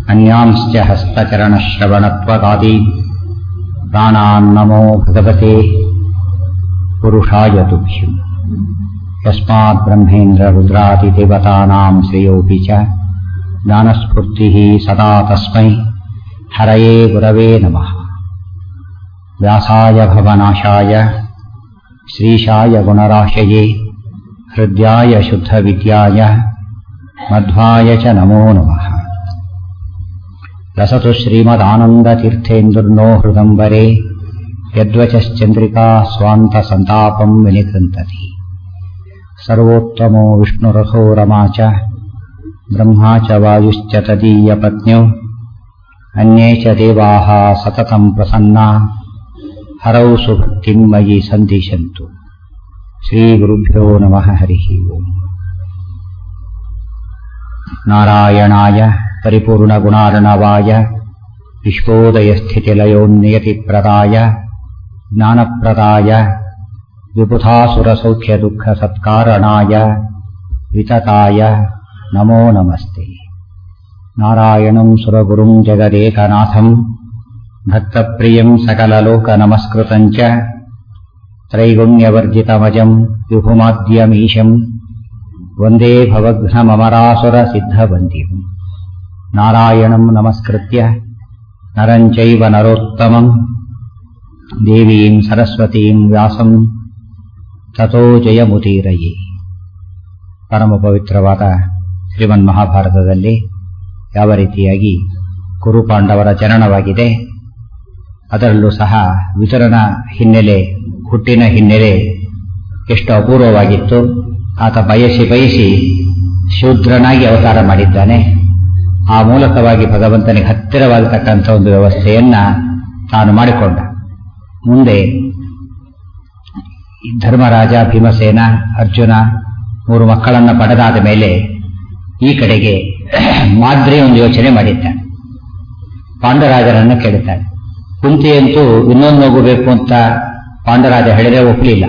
अन्यांश्च हस्तचरणश्रवणत्वगादी प्राणान्नमो भगवते पुरुषाय तुभ्यम् यस्मात् ब्रह्मेन्द्ररुद्रादिदेवतानाम् श्रेयोऽपि च ज्ञानस्फूर्तिः सदा तस्मै हरये गुरवे नमः व्यासाय भवनाशाय श्रीशाय गुणराशये हृद्याय शुद्धविद्याय मध्वाय च नमो नमः लसतु श्रीमदानन्दतीर्थेन्दुर्नो हृदम्बरे यद्वचश्चन्द्रिका स्वान्तसन्तापम् विनिकृन्तति सर्वोत्तमो विष्णुरथो रमा च ब्रह्मा च वायुश्च तदीयपत्न्यौ अन्ये च देवाः सततम् प्रसन्ना हरौ सुभक्तिम् मयि सन्दिशन्तु श्रीगुरुभ्यो नमः हरिः ओम् नारायणाय परिपूर्णगुणार्णवाय विश्वोदयस्थितिलयोन्नियतिप्रदाय ज्ञानप्रदाय विबुधासुरसौख्यदुःखसत्कारणाय वितताय नमो नमस्ते नारायणम् सुरगुरुम् जगदेकनाथम् भक्तप्रियम् सकललोकनमस्कृतम् च त्रैगुण्यवर्जितमजम् विभुमाद्यमीशम् वन्दे भवघ्नममरासुरसिद्धवन्द्यम् नारायणम् नमस्कृत्य नरम् चैव नरोत्तमम् देवीम् सरस्वतीम् ವ್ಯಾಸम् ತಥೋ ಜಯಮುದೀರಯೇ ಪರಮ ಪವಿತ್ರವಾದ ಶ್ರೀಮನ್ ಮಹಾಭಾರತದಲ್ಲಿ ಯಾವ ರೀತಿಯಾಗಿ ಕುರುಪಾಂಡವರ ಜನನವಾಗಿದೆ ಅದರಲ್ಲೂ ಸಹ ವಿತರಣ ಹಿನ್ನೆಲೆ ಹುಟ್ಟಿನ ಹಿನ್ನೆಲೆ ಎಷ್ಟು ಅಪೂರ್ವವಾಗಿತ್ತು ಆತ ಬಯಸಿ ಬಯಸಿ ಶೂದ್ರನಾಗಿ ಅವತಾರ ಮಾಡಿದ್ದಾನೆ ಆ ಮೂಲಕವಾಗಿ ಭಗವಂತನಿಗೆ ಹತ್ತಿರವಾಗತಕ್ಕಂಥ ಒಂದು ವ್ಯವಸ್ಥೆಯನ್ನ ತಾನು ಮಾಡಿಕೊಂಡ ಮುಂದೆ ಧರ್ಮರಾಜ ಭೀಮಸೇನ ಅರ್ಜುನ ಮೂರು ಮಕ್ಕಳನ್ನ ಪಡೆದಾದ ಮೇಲೆ ಈ ಕಡೆಗೆ ಮಾದ್ರಿ ಒಂದು ಯೋಚನೆ ಮಾಡಿದ್ದಾನೆ ಪಾಂಡರಾಜರನ್ನು ಕೇಳುತ್ತಾನೆ ಕುಂತಿಯಂತೂ ಇನ್ನೊಂದು ಮಗು ಬೇಕು ಅಂತ ಪಾಂಡರಾಜ ಹೇಳಿದ್ರೆ ಒಪ್ಪಲಿಲ್ಲ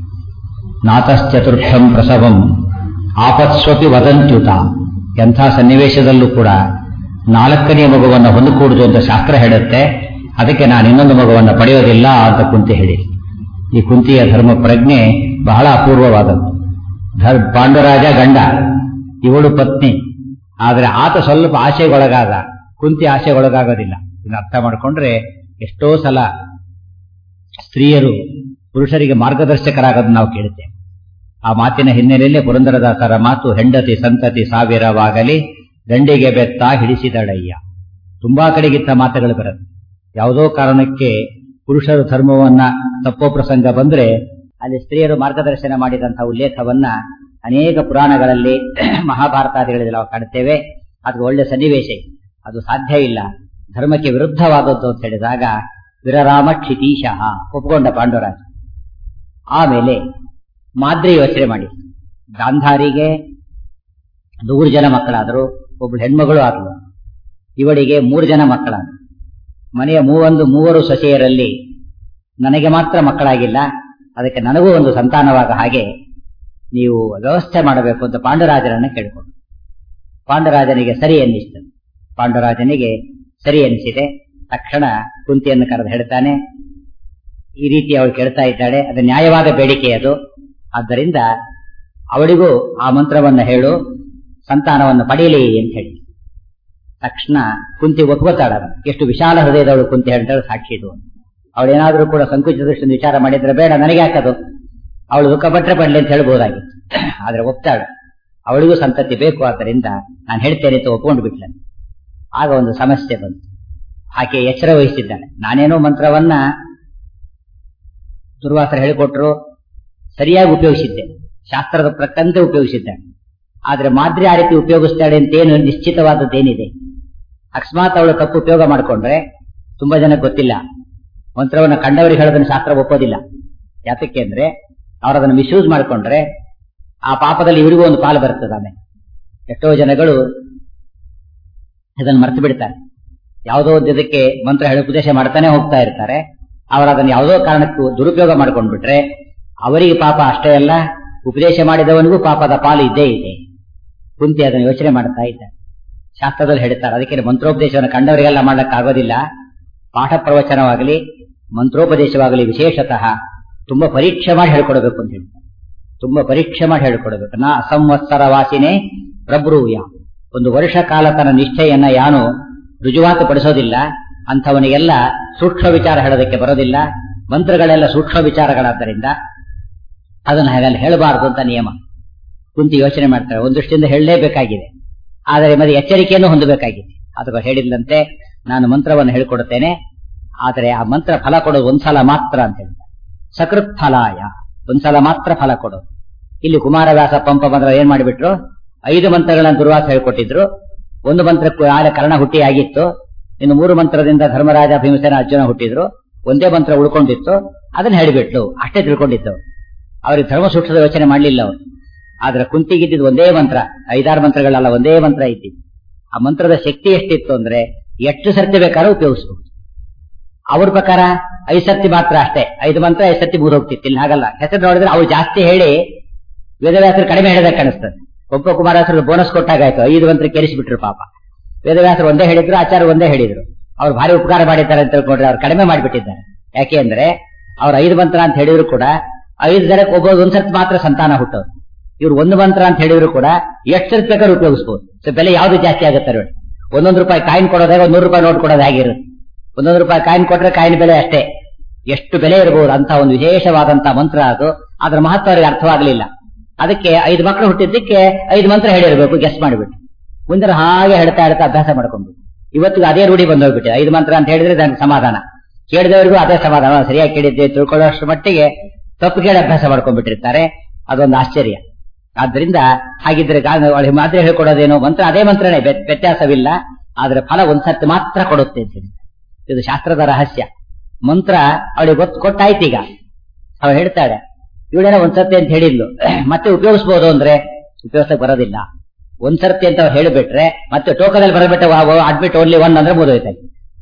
ನಾತಶ್ಚತುರ್ಥಂ ಪ್ರಸವಂ ಆಪತ್ಸ್ವಪಿ ವದಂತ್ಯುತ ಎಂಥ ಸನ್ನಿವೇಶದಲ್ಲೂ ಕೂಡ ನಾಲ್ಕನೇ ಮಗುವನ್ನು ಹೊಂದಿಕೂಡುದು ಅಂತ ಶಾಸ್ತ್ರ ಹೇಳುತ್ತೆ ಅದಕ್ಕೆ ನಾನು ಇನ್ನೊಂದು ಮಗುವನ್ನು ಪಡೆಯೋದಿಲ್ಲ ಅಂತ ಕುಂತಿ ಹೇಳಿ ಈ ಕುಂತಿಯ ಧರ್ಮ ಪ್ರಜ್ಞೆ ಬಹಳ ಅಪೂರ್ವವಾದದ್ದು ಧರ್ ಪಾಂಡುರಾಜ ಗಂಡ ಇವಳು ಪತ್ನಿ ಆದರೆ ಆತ ಸ್ವಲ್ಪ ಆಸೆಗೊಳಗಾದ ಕುಂತಿ ಆಸೆಗೊಳಗಾಗೋದಿಲ್ಲ ಇದನ್ನ ಅರ್ಥ ಮಾಡಿಕೊಂಡ್ರೆ ಎಷ್ಟೋ ಸಲ ಸ್ತ್ರೀಯರು ಪುರುಷರಿಗೆ ಮಾರ್ಗದರ್ಶಕರಾಗೋದು ನಾವು ಕೇಳುತ್ತೇವೆ ಆ ಮಾತಿನ ಹಿನ್ನೆಲೆಯಲ್ಲಿ ಪುರಂದರದಾಸರ ಮಾತು ಹೆಂಡತಿ ಸಂತತಿ ಸಾವಿರವಾಗಲಿ ದಂಡಿಗೆ ಬೆತ್ತ ಹಿಡಿಸಿದಳಯ್ಯ ತುಂಬಾ ಕಡೆಗಿತ್ತ ಮಾತುಗಳು ಬರುತ್ತೆ ಯಾವುದೋ ಕಾರಣಕ್ಕೆ ಪುರುಷರ ಧರ್ಮವನ್ನ ತಪ್ಪೋ ಪ್ರಸಂಗ ಬಂದ್ರೆ ಅಲ್ಲಿ ಸ್ತ್ರೀಯರು ಮಾರ್ಗದರ್ಶನ ಮಾಡಿದಂತಹ ಉಲ್ಲೇಖವನ್ನ ಅನೇಕ ಪುರಾಣಗಳಲ್ಲಿ ಮಹಾಭಾರತಾದಿಗಳಲ್ಲಿ ನಾವು ಕಾಣುತ್ತೇವೆ ಅದು ಒಳ್ಳೆ ಸನ್ನಿವೇಶ ಅದು ಸಾಧ್ಯ ಇಲ್ಲ ಧರ್ಮಕ್ಕೆ ವಿರುದ್ಧವಾದದ್ದು ಅಂತ ಹೇಳಿದಾಗ ವಿರರಾಮ ಕ್ಷಿತೀಶಃ ಒಪ್ಕೊಂಡ ಪಾಂಡುರಾಜ ಆಮೇಲೆ ಮಾದ್ರಿ ಯೋಚನೆ ಮಾಡಿ ಗಾಂಧಾರಿಗೆ ನೂರು ಜನ ಮಕ್ಕಳಾದರು ಒಬ್ಬಳು ಹೆಣ್ಮಗಳು ಆದಳು ಇವಳಿಗೆ ಮೂರು ಜನ ಮಕ್ಕಳಾದರು ಮನೆಯ ಮೂವೊಂದು ಮೂವರು ಸೊಸೆಯರಲ್ಲಿ ನನಗೆ ಮಾತ್ರ ಮಕ್ಕಳಾಗಿಲ್ಲ ಅದಕ್ಕೆ ನನಗೂ ಒಂದು ಸಂತಾನವಾಗ ಹಾಗೆ ನೀವು ವ್ಯವಸ್ಥೆ ಮಾಡಬೇಕು ಅಂತ ಪಾಂಡುರಾಜರನ್ನು ಕೇಳಿಕೊಂಡು ಪಾಂಡುರಾಜನಿಗೆ ಸರಿ ಅನ್ನಿಸ್ತದೆ ಪಾಂಡುರಾಜನಿಗೆ ಸರಿ ಅನಿಸಿದೆ ತಕ್ಷಣ ಕುಂತಿಯನ್ನು ಕರೆದು ಹೇಳ್ತಾನೆ ಈ ರೀತಿ ಅವಳು ಕೇಳ್ತಾ ಇದ್ದಾಳೆ ಅದು ನ್ಯಾಯವಾದ ಬೇಡಿಕೆ ಅದು ಆದ್ದರಿಂದ ಅವಳಿಗೂ ಆ ಮಂತ್ರವನ್ನ ಹೇಳು ಸಂತಾನವನ್ನು ಪಡೆಯಲಿ ಅಂತ ಹೇಳಿ ತಕ್ಷಣ ಕುಂತಿ ಒಪ್ಕೋತಾಳ ಎಷ್ಟು ವಿಶಾಲ ಹೃದಯದವಳು ಕುಂತಿ ಹೇಳ್ತಾಳೆ ಸಾಕ್ಷಿ ಇದು ಅವಳೇನಾದ್ರೂ ಕೂಡ ಸಂಕುಚಿತ ದೃಷ್ಟಿಯಿಂದ ವಿಚಾರ ಮಾಡಿದ್ರೆ ಬೇಡ ನನಗೆ ಹಾಕದು ಅವಳು ದುಃಖ ಪಟ್ರೆ ಪಡ್ಲಿ ಅಂತ ಹೇಳ್ಬೋದಾಗಿತ್ತು ಆದ್ರೆ ಒಪ್ತಾಳು ಅವಳಿಗೂ ಸಂತತಿ ಬೇಕು ಆದ್ದರಿಂದ ನಾನು ಹೇಳ್ತೇನೆ ಅಂತ ಒಪ್ಕೊಂಡು ಬಿಟ್ಲ ಆಗ ಒಂದು ಸಮಸ್ಯೆ ಬಂತು ಆಕೆ ಎಚ್ಚರ ವಹಿಸಿದ್ದಾಳೆ ನಾನೇನೋ ಮಂತ್ರವನ್ನ ದುರ್ವಾಸರ ಹೇಳಿಕೊಟ್ರು ಸರಿಯಾಗಿ ಉಪಯೋಗಿಸಿದ್ದೆ ಶಾಸ್ತ್ರದ ಪ್ರಕ್ಕಂತೆ ಉಪಯೋಗಿಸಿದ್ದಾಳೆ ಆದ್ರೆ ಮಾದ್ರಿ ಆ ರೀತಿ ಉಪಯೋಗಿಸ್ತಾಳೆ ಅಂತೇನು ನಿಶ್ಚಿತವಾದದ್ದೇನಿದೆ ಅಕಸ್ಮಾತ್ ಅವಳು ತಪ್ಪು ಉಪಯೋಗ ಮಾಡಿಕೊಂಡ್ರೆ ತುಂಬಾ ಜನ ಗೊತ್ತಿಲ್ಲ ಮಂತ್ರವನ್ನು ಕಂಡವರಿಗೆ ಹೇಳೋದನ್ನ ಶಾಸ್ತ್ರ ಒಪ್ಪೋದಿಲ್ಲ ಯಾತಕ್ಕೆ ಅಂದ್ರೆ ಅವ್ರು ಅದನ್ನು ಮಿಸ್ಯೂಸ್ ಮಾಡಿಕೊಂಡ್ರೆ ಆ ಪಾಪದಲ್ಲಿ ಇವರಿಗೂ ಒಂದು ಪಾಲು ಬರ್ತದೆ ಆಮೇಲೆ ಎಷ್ಟೋ ಜನಗಳು ಇದನ್ನು ಮರ್ತು ಬಿಡ್ತಾರೆ ಯಾವುದೋ ಒಂದು ಇದಕ್ಕೆ ಮಂತ್ರ ಹೇಳಿ ಉಪದೇಶ ಮಾಡ್ತಾನೆ ಹೋಗ್ತಾ ಇರ್ತಾರೆ ಅವರು ಅದನ್ನು ಯಾವುದೋ ಕಾರಣಕ್ಕೂ ದುರುಪಯೋಗ ಮಾಡ್ಕೊಂಡ್ಬಿಟ್ರೆ ಅವರಿಗೆ ಪಾಪ ಅಷ್ಟೇ ಅಲ್ಲ ಉಪದೇಶ ಮಾಡಿದವನಿಗೂ ಪಾಪದ ಪಾಲು ಇದ್ದೇ ಇದೆ ಕುಂತಿ ಅದನ್ನು ಯೋಚನೆ ಮಾಡ್ತಾ ಇದ್ದ ಶಾಸ್ತ್ರದಲ್ಲಿ ಹೇಳ್ತಾರೆ ಅದಕ್ಕೆ ಮಂತ್ರೋಪದೇಶವನ್ನು ಕಂಡವರಿಗೆಲ್ಲ ಮಾಡಕ್ಕಾಗೋದಿಲ್ಲ ಪಾಠ ಪ್ರವಚನವಾಗಲಿ ಮಂತ್ರೋಪದೇಶವಾಗಲಿ ವಿಶೇಷತಃ ತುಂಬಾ ಪರೀಕ್ಷೆ ಮಾಡಿ ಹೇಳ್ಕೊಡ್ಬೇಕು ಅಂತ ಹೇಳ್ತಾರೆ ತುಂಬಾ ಪರೀಕ್ಷೆ ಮಾಡಿ ಹೇಳ್ಕೊಡ್ಬೇಕು ನಾ ಅಸಂವತ್ಸರ ವಾಸಿನೇ ಪ್ರಭ್ರೂಯ ಒಂದು ವರ್ಷ ಕಾಲ ತನ್ನ ನಿಷ್ಠೆಯನ್ನ ಯಾನು ರುಜುವಾತು ಪಡಿಸೋದಿಲ್ಲ ಅಂಥವನಿಗೆಲ್ಲ ಸೂಕ್ಷ್ಮ ವಿಚಾರ ಹೇಳೋದಕ್ಕೆ ಬರೋದಿಲ್ಲ ಮಂತ್ರಗಳೆಲ್ಲ ಸೂಕ್ಷ್ಮ ವಿಚಾರಗಳಾದ್ದರಿಂದ ಅದನ್ನು ಹಾಗಲ್ಲಿ ಹೇಳಬಾರದು ಅಂತ ನಿಯಮ ಕುಂತಿ ಯೋಚನೆ ಮಾಡ್ತಾರೆ ಒಂದು ದೃಷ್ಟಿಯಿಂದ ಹೇಳಲೇಬೇಕಾಗಿದೆ ಆದರೆ ಮತ್ತೆ ಎಚ್ಚರಿಕೆಯನ್ನು ಹೊಂದಬೇಕಾಗಿದೆ ಅಥವಾ ಹೇಳಿದಂತೆ ನಾನು ಮಂತ್ರವನ್ನು ಹೇಳಿಕೊಡುತ್ತೇನೆ ಆದರೆ ಆ ಮಂತ್ರ ಫಲ ಕೊಡೋದು ಒಂದ್ಸಲ ಮಾತ್ರ ಅಂತ ಹೇಳಿದ ಸಕೃತ್ ಫಲಾಯ ಒಂದ್ಸಲ ಮಾತ್ರ ಫಲ ಕೊಡೋದು ಇಲ್ಲಿ ಕುಮಾರವ್ಯಾಸ ಪಂಪ ಮಂತ್ರ ಏನ್ ಮಾಡಿಬಿಟ್ರು ಐದು ಮಂತ್ರಗಳನ್ನ ದುರ್ವಾಸ ಹೇಳ್ಕೊಟ್ಟಿದ್ರು ಒಂದು ಮಂತ್ರಕ್ಕೂ ಆಳ ಕರ್ಣ ಹುಟ್ಟಿ ಆಗಿತ್ತು ಇನ್ನು ಮೂರು ಮಂತ್ರದಿಂದ ಧರ್ಮರಾಜ ಭೀಮಸೇನ ಅರ್ಜುನ ಹುಟ್ಟಿದ್ರು ಒಂದೇ ಮಂತ್ರ ಉಳ್ಕೊಂಡಿತ್ತು ಅದನ್ನ ಹೇಳಿಬಿಟ್ಲು ಅಷ್ಟೇ ತಿಳ್ಕೊಂಡಿತ್ತು ಅವ್ರಿಗೆ ಧರ್ಮ ಸೂಕ್ಷ್ಮದ ಯೋಚನೆ ಮಾಡಲಿಲ್ಲ ಅವರು ಆದ್ರೆ ಕುಂತಿಗಿದ್ದಿದ್ದು ಒಂದೇ ಮಂತ್ರ ಐದಾರು ಮಂತ್ರಗಳಲ್ಲ ಒಂದೇ ಮಂತ್ರ ಇದ್ದಿದ್ದು ಆ ಮಂತ್ರದ ಶಕ್ತಿ ಎಷ್ಟಿತ್ತು ಅಂದ್ರೆ ಎಷ್ಟು ಸರ್ತಿ ಬೇಕಾದ್ರೂ ಉಪಯೋಗಿಸಬಹುದು ಅವ್ರ ಪ್ರಕಾರ ಐದು ಸರ್ತಿ ಮಾತ್ರ ಅಷ್ಟೇ ಐದು ಮಂತ್ರ ಐದು ಸರ್ತಿ ಮೂರು ಹೋಗ್ತಿತ್ತು ಇಲ್ಲಿ ಹಾಗಲ್ಲ ಹೆಸರು ನೋಡಿದ್ರೆ ಅವ್ರು ಜಾಸ್ತಿ ಹೇಳಿ ವೇದವ್ಯಾಸರು ಕಡಿಮೆ ಹೇಳಿದಾಗ ಕಾಣಿಸ್ತದೆ ಒಬ್ಬ ಕುಮಾರಾಸರು ಬೋನಸ್ ಕೊಟ್ಟಾಗಾಯ್ತು ಐದು ಮಂತ್ರ ಕೆರಿಸಿಬಿಟ್ರು ಪಾಪ ವೇದವ್ಯಾಸರು ಒಂದೇ ಹೇಳಿದ್ರು ಆಚಾರ್ಯ ಒಂದೇ ಹೇಳಿದ್ರು ಅವ್ರು ಭಾರಿ ಉಪಕಾರ ಮಾಡಿದ್ದಾರೆ ಅಂತ ತಿಳ್ಕೊಂಡ್ರೆ ಅವ್ರು ಕಡಿಮೆ ಮಾಡಿಬಿಟ್ಟಿದ್ದಾರೆ ಯಾಕೆ ಅಂದ್ರೆ ಅವ್ರು ಐದು ಮಂತ್ರ ಅಂತ ಹೇಳಿದ್ರು ಕೂಡ ಐದು ಜನಕ್ಕೆ ಒಬ್ಬ ಒಂದ್ಸರ್ತಿ ಮಾತ್ರ ಸಂತಾನ ಹುಟ್ಟೋದು ಇವ್ರು ಒಂದು ಮಂತ್ರ ಅಂತ ಹೇಳಿದ್ರು ಕೂಡ ಎಷ್ಟು ಸರ್ತಿ ಬೇಕಾದ್ರೂ ಉಪಯೋಗಿಸಬಹುದು ಸೊ ಬೆಲೆ ಯಾವ್ದು ಜಾಸ್ತಿ ಆಗುತ್ತೆ ನೋಡಿ ಒಂದೊಂದು ರೂಪಾಯಿ ಕಾಯಿನ್ ಕೊಡೋದಾಗ ಒಂದ್ ನೂರು ರೂಪಾಯಿ ನೋಟ್ ಕೊಡೋದು ಹೇಗಿರುತ್ತೆ ಒಂದೊಂದು ರೂಪಾಯಿ ಕಾಯಿನ್ ಕೊಟ್ರೆ ಕಾಯಿನ್ ಬೆಲೆ ಅಷ್ಟೇ ಎಷ್ಟು ಬೆಲೆ ಇರಬಹುದು ಅಂತ ಒಂದು ವಿಶೇಷವಾದಂತಹ ಮಂತ್ರ ಅದು ಅದರ ಮಹತ್ವ ಅವರಿಗೆ ಅರ್ಥವಾಗಲಿಲ್ಲ ಅದಕ್ಕೆ ಐದು ಮಕ್ಕಳು ಹುಟ್ಟಿದ್ದಕ್ಕೆ ಐದು ಮಂತ್ರ ಹೇಳಿರಬೇಕು ಗೆಸ್ ಮಾಡಿಬಿಟ್ಟು ಮುಂದೆ ಹಾಗೆ ಹೇಳ್ತಾ ಹೇಳ್ತಾ ಅಭ್ಯಾಸ ಮಾಡ್ಕೊಂಡು ಇವತ್ತಿಗೂ ಅದೇ ರೂಢಿ ಬಂದೋಗ್ಬಿಟ್ಟೆ ಐದು ಮಂತ್ರ ಅಂತ ಹೇಳಿದ್ರೆ ನನಗೆ ಸಮಾಧಾನ ಕೇಳಿದವರಿಗೂ ಅದೇ ಸಮಾಧಾನ ಸರಿಯಾಗಿ ಕೇಳಿದ್ದೆ ತಿಳ್ಕೊಳ್ಳೋಷ್ಟು ಮಟ್ಟಿಗೆ ತಪ್ಪು ಕೇಳಿ ಅಭ್ಯಾಸ ಮಾಡ್ಕೊಂಡ್ಬಿಟ್ಟಿರ್ತಾರೆ ಅದೊಂದು ಆಶ್ಚರ್ಯ ಆದ್ರಿಂದ ಹಾಗಿದ್ರೆ ಅವಳಿಗೆ ಮಾತ್ರ ಹೇಳ್ಕೊಡೋದೇನೋ ಮಂತ್ರ ಅದೇ ಮಂತ್ರನೇ ವ್ಯತ್ಯಾಸವಿಲ್ಲ ಆದ್ರೆ ಫಲ ಒಂದ್ಸರ್ತಿ ಮಾತ್ರ ಕೊಡುತ್ತೆ ಅಂತ ಹೇಳಿ ಇದು ಶಾಸ್ತ್ರದ ರಹಸ್ಯ ಮಂತ್ರ ಅವಳಿಗೆ ಗೊತ್ತು ಕೊಟ್ಟಾಯ್ತು ಈಗ ಅವಳು ಹೇಳ್ತಾಳೆ ಇವಳೇನೋ ಒಂದ್ಸರ್ತಿ ಅಂತ ಹೇಳಿದ್ಲು ಮತ್ತೆ ಉಪಯೋಗಿಸಬಹುದು ಅಂದ್ರೆ ಉಪಯೋಗಕ್ಕೆ ಬರೋದಿಲ್ಲ ಒಂದ್ಸರ್ತಿ ಅಂತ ಅವ್ರು ಹೇಳಿಬಿಟ್ರೆ ಮತ್ತೆ ಟೋಕದಲ್ಲಿ ಬರಬಿಟ್ಟು ಅಡ್ಮಿಟ್ ಓನ್ಲಿ ಒನ್ ಅಂದ್ರೆ ಮುಗಿದೋಯ್ತಾರೆ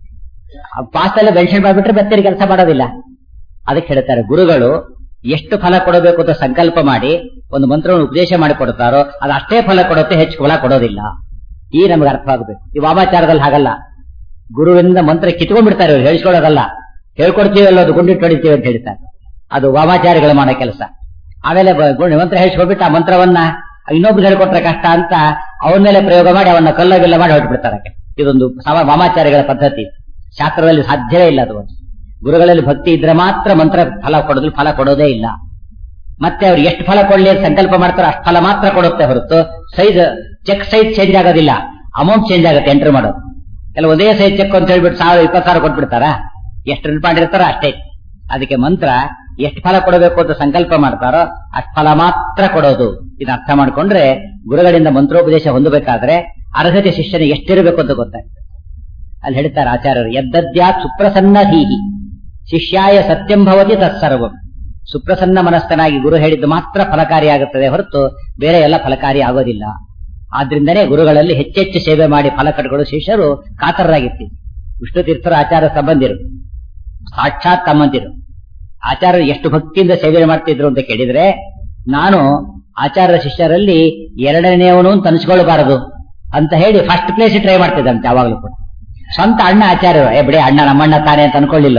ಪಾಸ್ ಅಲ್ಲಿ ಮೆನ್ಷನ್ ಮಾಡಿಬಿಟ್ರೆ ಮತ್ತೆ ಕೆಲಸ ಮಾಡೋದಿಲ್ಲ ಅದಕ್ಕೆ ಹೇಳ್ತಾರೆ ಗುರುಗಳು ಎಷ್ಟು ಫಲ ಕೊಡಬೇಕು ಅಂತ ಸಂಕಲ್ಪ ಮಾಡಿ ಒಂದು ಮಂತ್ರವನ್ನು ಉಪದೇಶ ಮಾಡಿ ಕೊಡ್ತಾರೋ ಅದು ಅಷ್ಟೇ ಫಲ ಕೊಡುತ್ತೆ ಹೆಚ್ಚು ಫಲ ಕೊಡೋದಿಲ್ಲ ಈ ನಮಗೆ ಅರ್ಥವಾಗಬೇಕು ಈ ವಾಮಾಚಾರದಲ್ಲಿ ಹಾಗಲ್ಲ ಗುರುವಿನಿಂದ ಮಂತ್ರ ಕಿತ್ಕೊಂಡ್ಬಿಡ್ತಾರೆ ಇವ್ರು ಹೇಳಿಸ್ಕೊಳ್ಳೋದಲ್ಲ ಹೇಳ್ಕೊಡ್ತೀವಿ ಅಲ್ಲ ಅದು ಗುಂಡಿಟ್ಟು ಹೊಡಿತೀವಿ ಅಂತ ಹೇಳ್ತಾರೆ ಅದು ವಾಮಾಚಾರಿಗಳು ಮಾಡೋ ಕೆಲಸ ಆಮೇಲೆ ಮಂತ್ರ ಹೇಳಿಸ್ಕೊಳ್ಬಿಟ್ಟು ಆ ಮಂತ್ರವನ್ನ ಇನ್ನೊಬ್ರು ಹೇಳ್ಕೊಟ್ರೆ ಕಷ್ಟ ಅಂತ ಅವನ ಮೇಲೆ ಪ್ರಯೋಗ ಮಾಡಿ ಅವನ್ನ ಕಲ್ಲಗೆಲ್ಲ ಮಾಡಿ ಹೊರಟ್ಬಿಡ್ತಾರೆ ಇದೊಂದು ವಾಮಾಚಾರಿಗಳ ಪದ್ಧತಿ ಶಾಸ್ತ್ರದಲ್ಲಿ ಸಾಧ್ಯವೇ ಇಲ್ಲ ಅದು ಒಂದು ಗುರುಗಳಲ್ಲಿ ಭಕ್ತಿ ಇದ್ರೆ ಮಾತ್ರ ಮಂತ್ರ ಫಲ ಕೊಡೋದು ಫಲ ಕೊಡೋದೇ ಇಲ್ಲ ಮತ್ತೆ ಅವ್ರು ಎಷ್ಟು ಫಲ ಕೊಡ್ಲಿ ಅಂತ ಸಂಕಲ್ಪ ಮಾಡ್ತಾರೋ ಅಷ್ಟು ಫಲ ಮಾತ್ರ ಕೊಡುತ್ತೆ ಹೊರತು ಸೈಜ್ ಚೆಕ್ ಸೈಜ್ ಚೇಂಜ್ ಆಗೋದಿಲ್ಲ ಅಮೌಂಟ್ ಚೇಂಜ್ ಆಗುತ್ತೆ ಎಂಟ್ರಿ ಮಾಡೋದು ಎಲ್ಲ ಒಂದೇ ಸೈಜ್ ಚೆಕ್ ಅಂತ ಹೇಳ್ಬಿಟ್ಟು ಸಾವಿರ ಇಪ್ಪತ್ತು ಸಾವಿರ ಕೊಟ್ಬಿಡ್ತಾರ ಎಷ್ಟು ರನ್ ಮಾಡಿರ್ತಾರೋ ಅಷ್ಟೇ ಅದಕ್ಕೆ ಮಂತ್ರ ಎಷ್ಟು ಫಲ ಕೊಡಬೇಕು ಅಂತ ಸಂಕಲ್ಪ ಮಾಡ್ತಾರೋ ಅಷ್ಟು ಫಲ ಮಾತ್ರ ಕೊಡೋದು ಇದನ್ನ ಅರ್ಥ ಮಾಡ್ಕೊಂಡ್ರೆ ಗುರುಗಳಿಂದ ಮಂತ್ರೋಪದೇಶ ಹೊಂದಬೇಕಾದ್ರೆ ಅರ್ಹತೆ ಶಿಷ್ಯನಿಗೆ ಎಷ್ಟಿರಬೇಕು ಅಂತ ಗೊತ್ತಾಗ್ತದೆ ಅಲ್ಲಿ ಹೇಳ್ತಾರೆ ಆಚಾರ್ಯರು ಯದ್ದದ್ಯಾತ್ ಸುಪ್ರಸನ್ನಧೀಹಿ ಶಿಷ್ಯಾಯ ಸತ್ಯಂ ಭವತಿ ತತ್ಸರ್ವಂ ಸುಪ್ರಸನ್ನ ಮನಸ್ಕನಾಗಿ ಗುರು ಹೇಳಿದ್ದು ಮಾತ್ರ ಫಲಕಾರಿಯಾಗುತ್ತದೆ ಹೊರತು ಬೇರೆ ಎಲ್ಲ ಫಲಕಾರಿ ಆಗೋದಿಲ್ಲ ಆದ್ರಿಂದನೇ ಗುರುಗಳಲ್ಲಿ ಹೆಚ್ಚೆಚ್ಚು ಸೇವೆ ಮಾಡಿ ಫಲ ಕಟ್ಕೊಳ್ಳೋ ಶಿಷ್ಯರು ಕಾತರರಾಗಿರ್ತೀವಿ ವಿಷ್ಣು ತೀರ್ಥರ ಆಚಾರ ಸಂಬಂಧಿರು ಸಾಕ್ಷಾತ್ ತಮ್ಮಂದಿರು ಆಚಾರ್ಯರು ಎಷ್ಟು ಭಕ್ತಿಯಿಂದ ಸೇವೆ ಮಾಡ್ತಿದ್ರು ಅಂತ ಕೇಳಿದ್ರೆ ನಾನು ಆಚಾರ್ಯ ಶಿಷ್ಯರಲ್ಲಿ ಎರಡನೆಯವನು ಅಂತ ಅನ್ಸ್ಕೊಳ್ಬಾರದು ಅಂತ ಹೇಳಿ ಫಸ್ಟ್ ಪ್ಲೇಸ್ ಟ್ರೈ ಮಾಡ್ತಿದ್ದಂತೆ ಯಾವಾಗಲೂ ಕೂಡ ಸ್ವಂತ ಅಣ್ಣ ಆಚಾರ್ಯರು ಏ ಬಿಡಿ ಅಣ್ಣ ನಮ್ಮಣ್ಣ ತಾನೆ ಅಂತ ಅನ್ಕೊಳ್ಳಿಲ್ಲ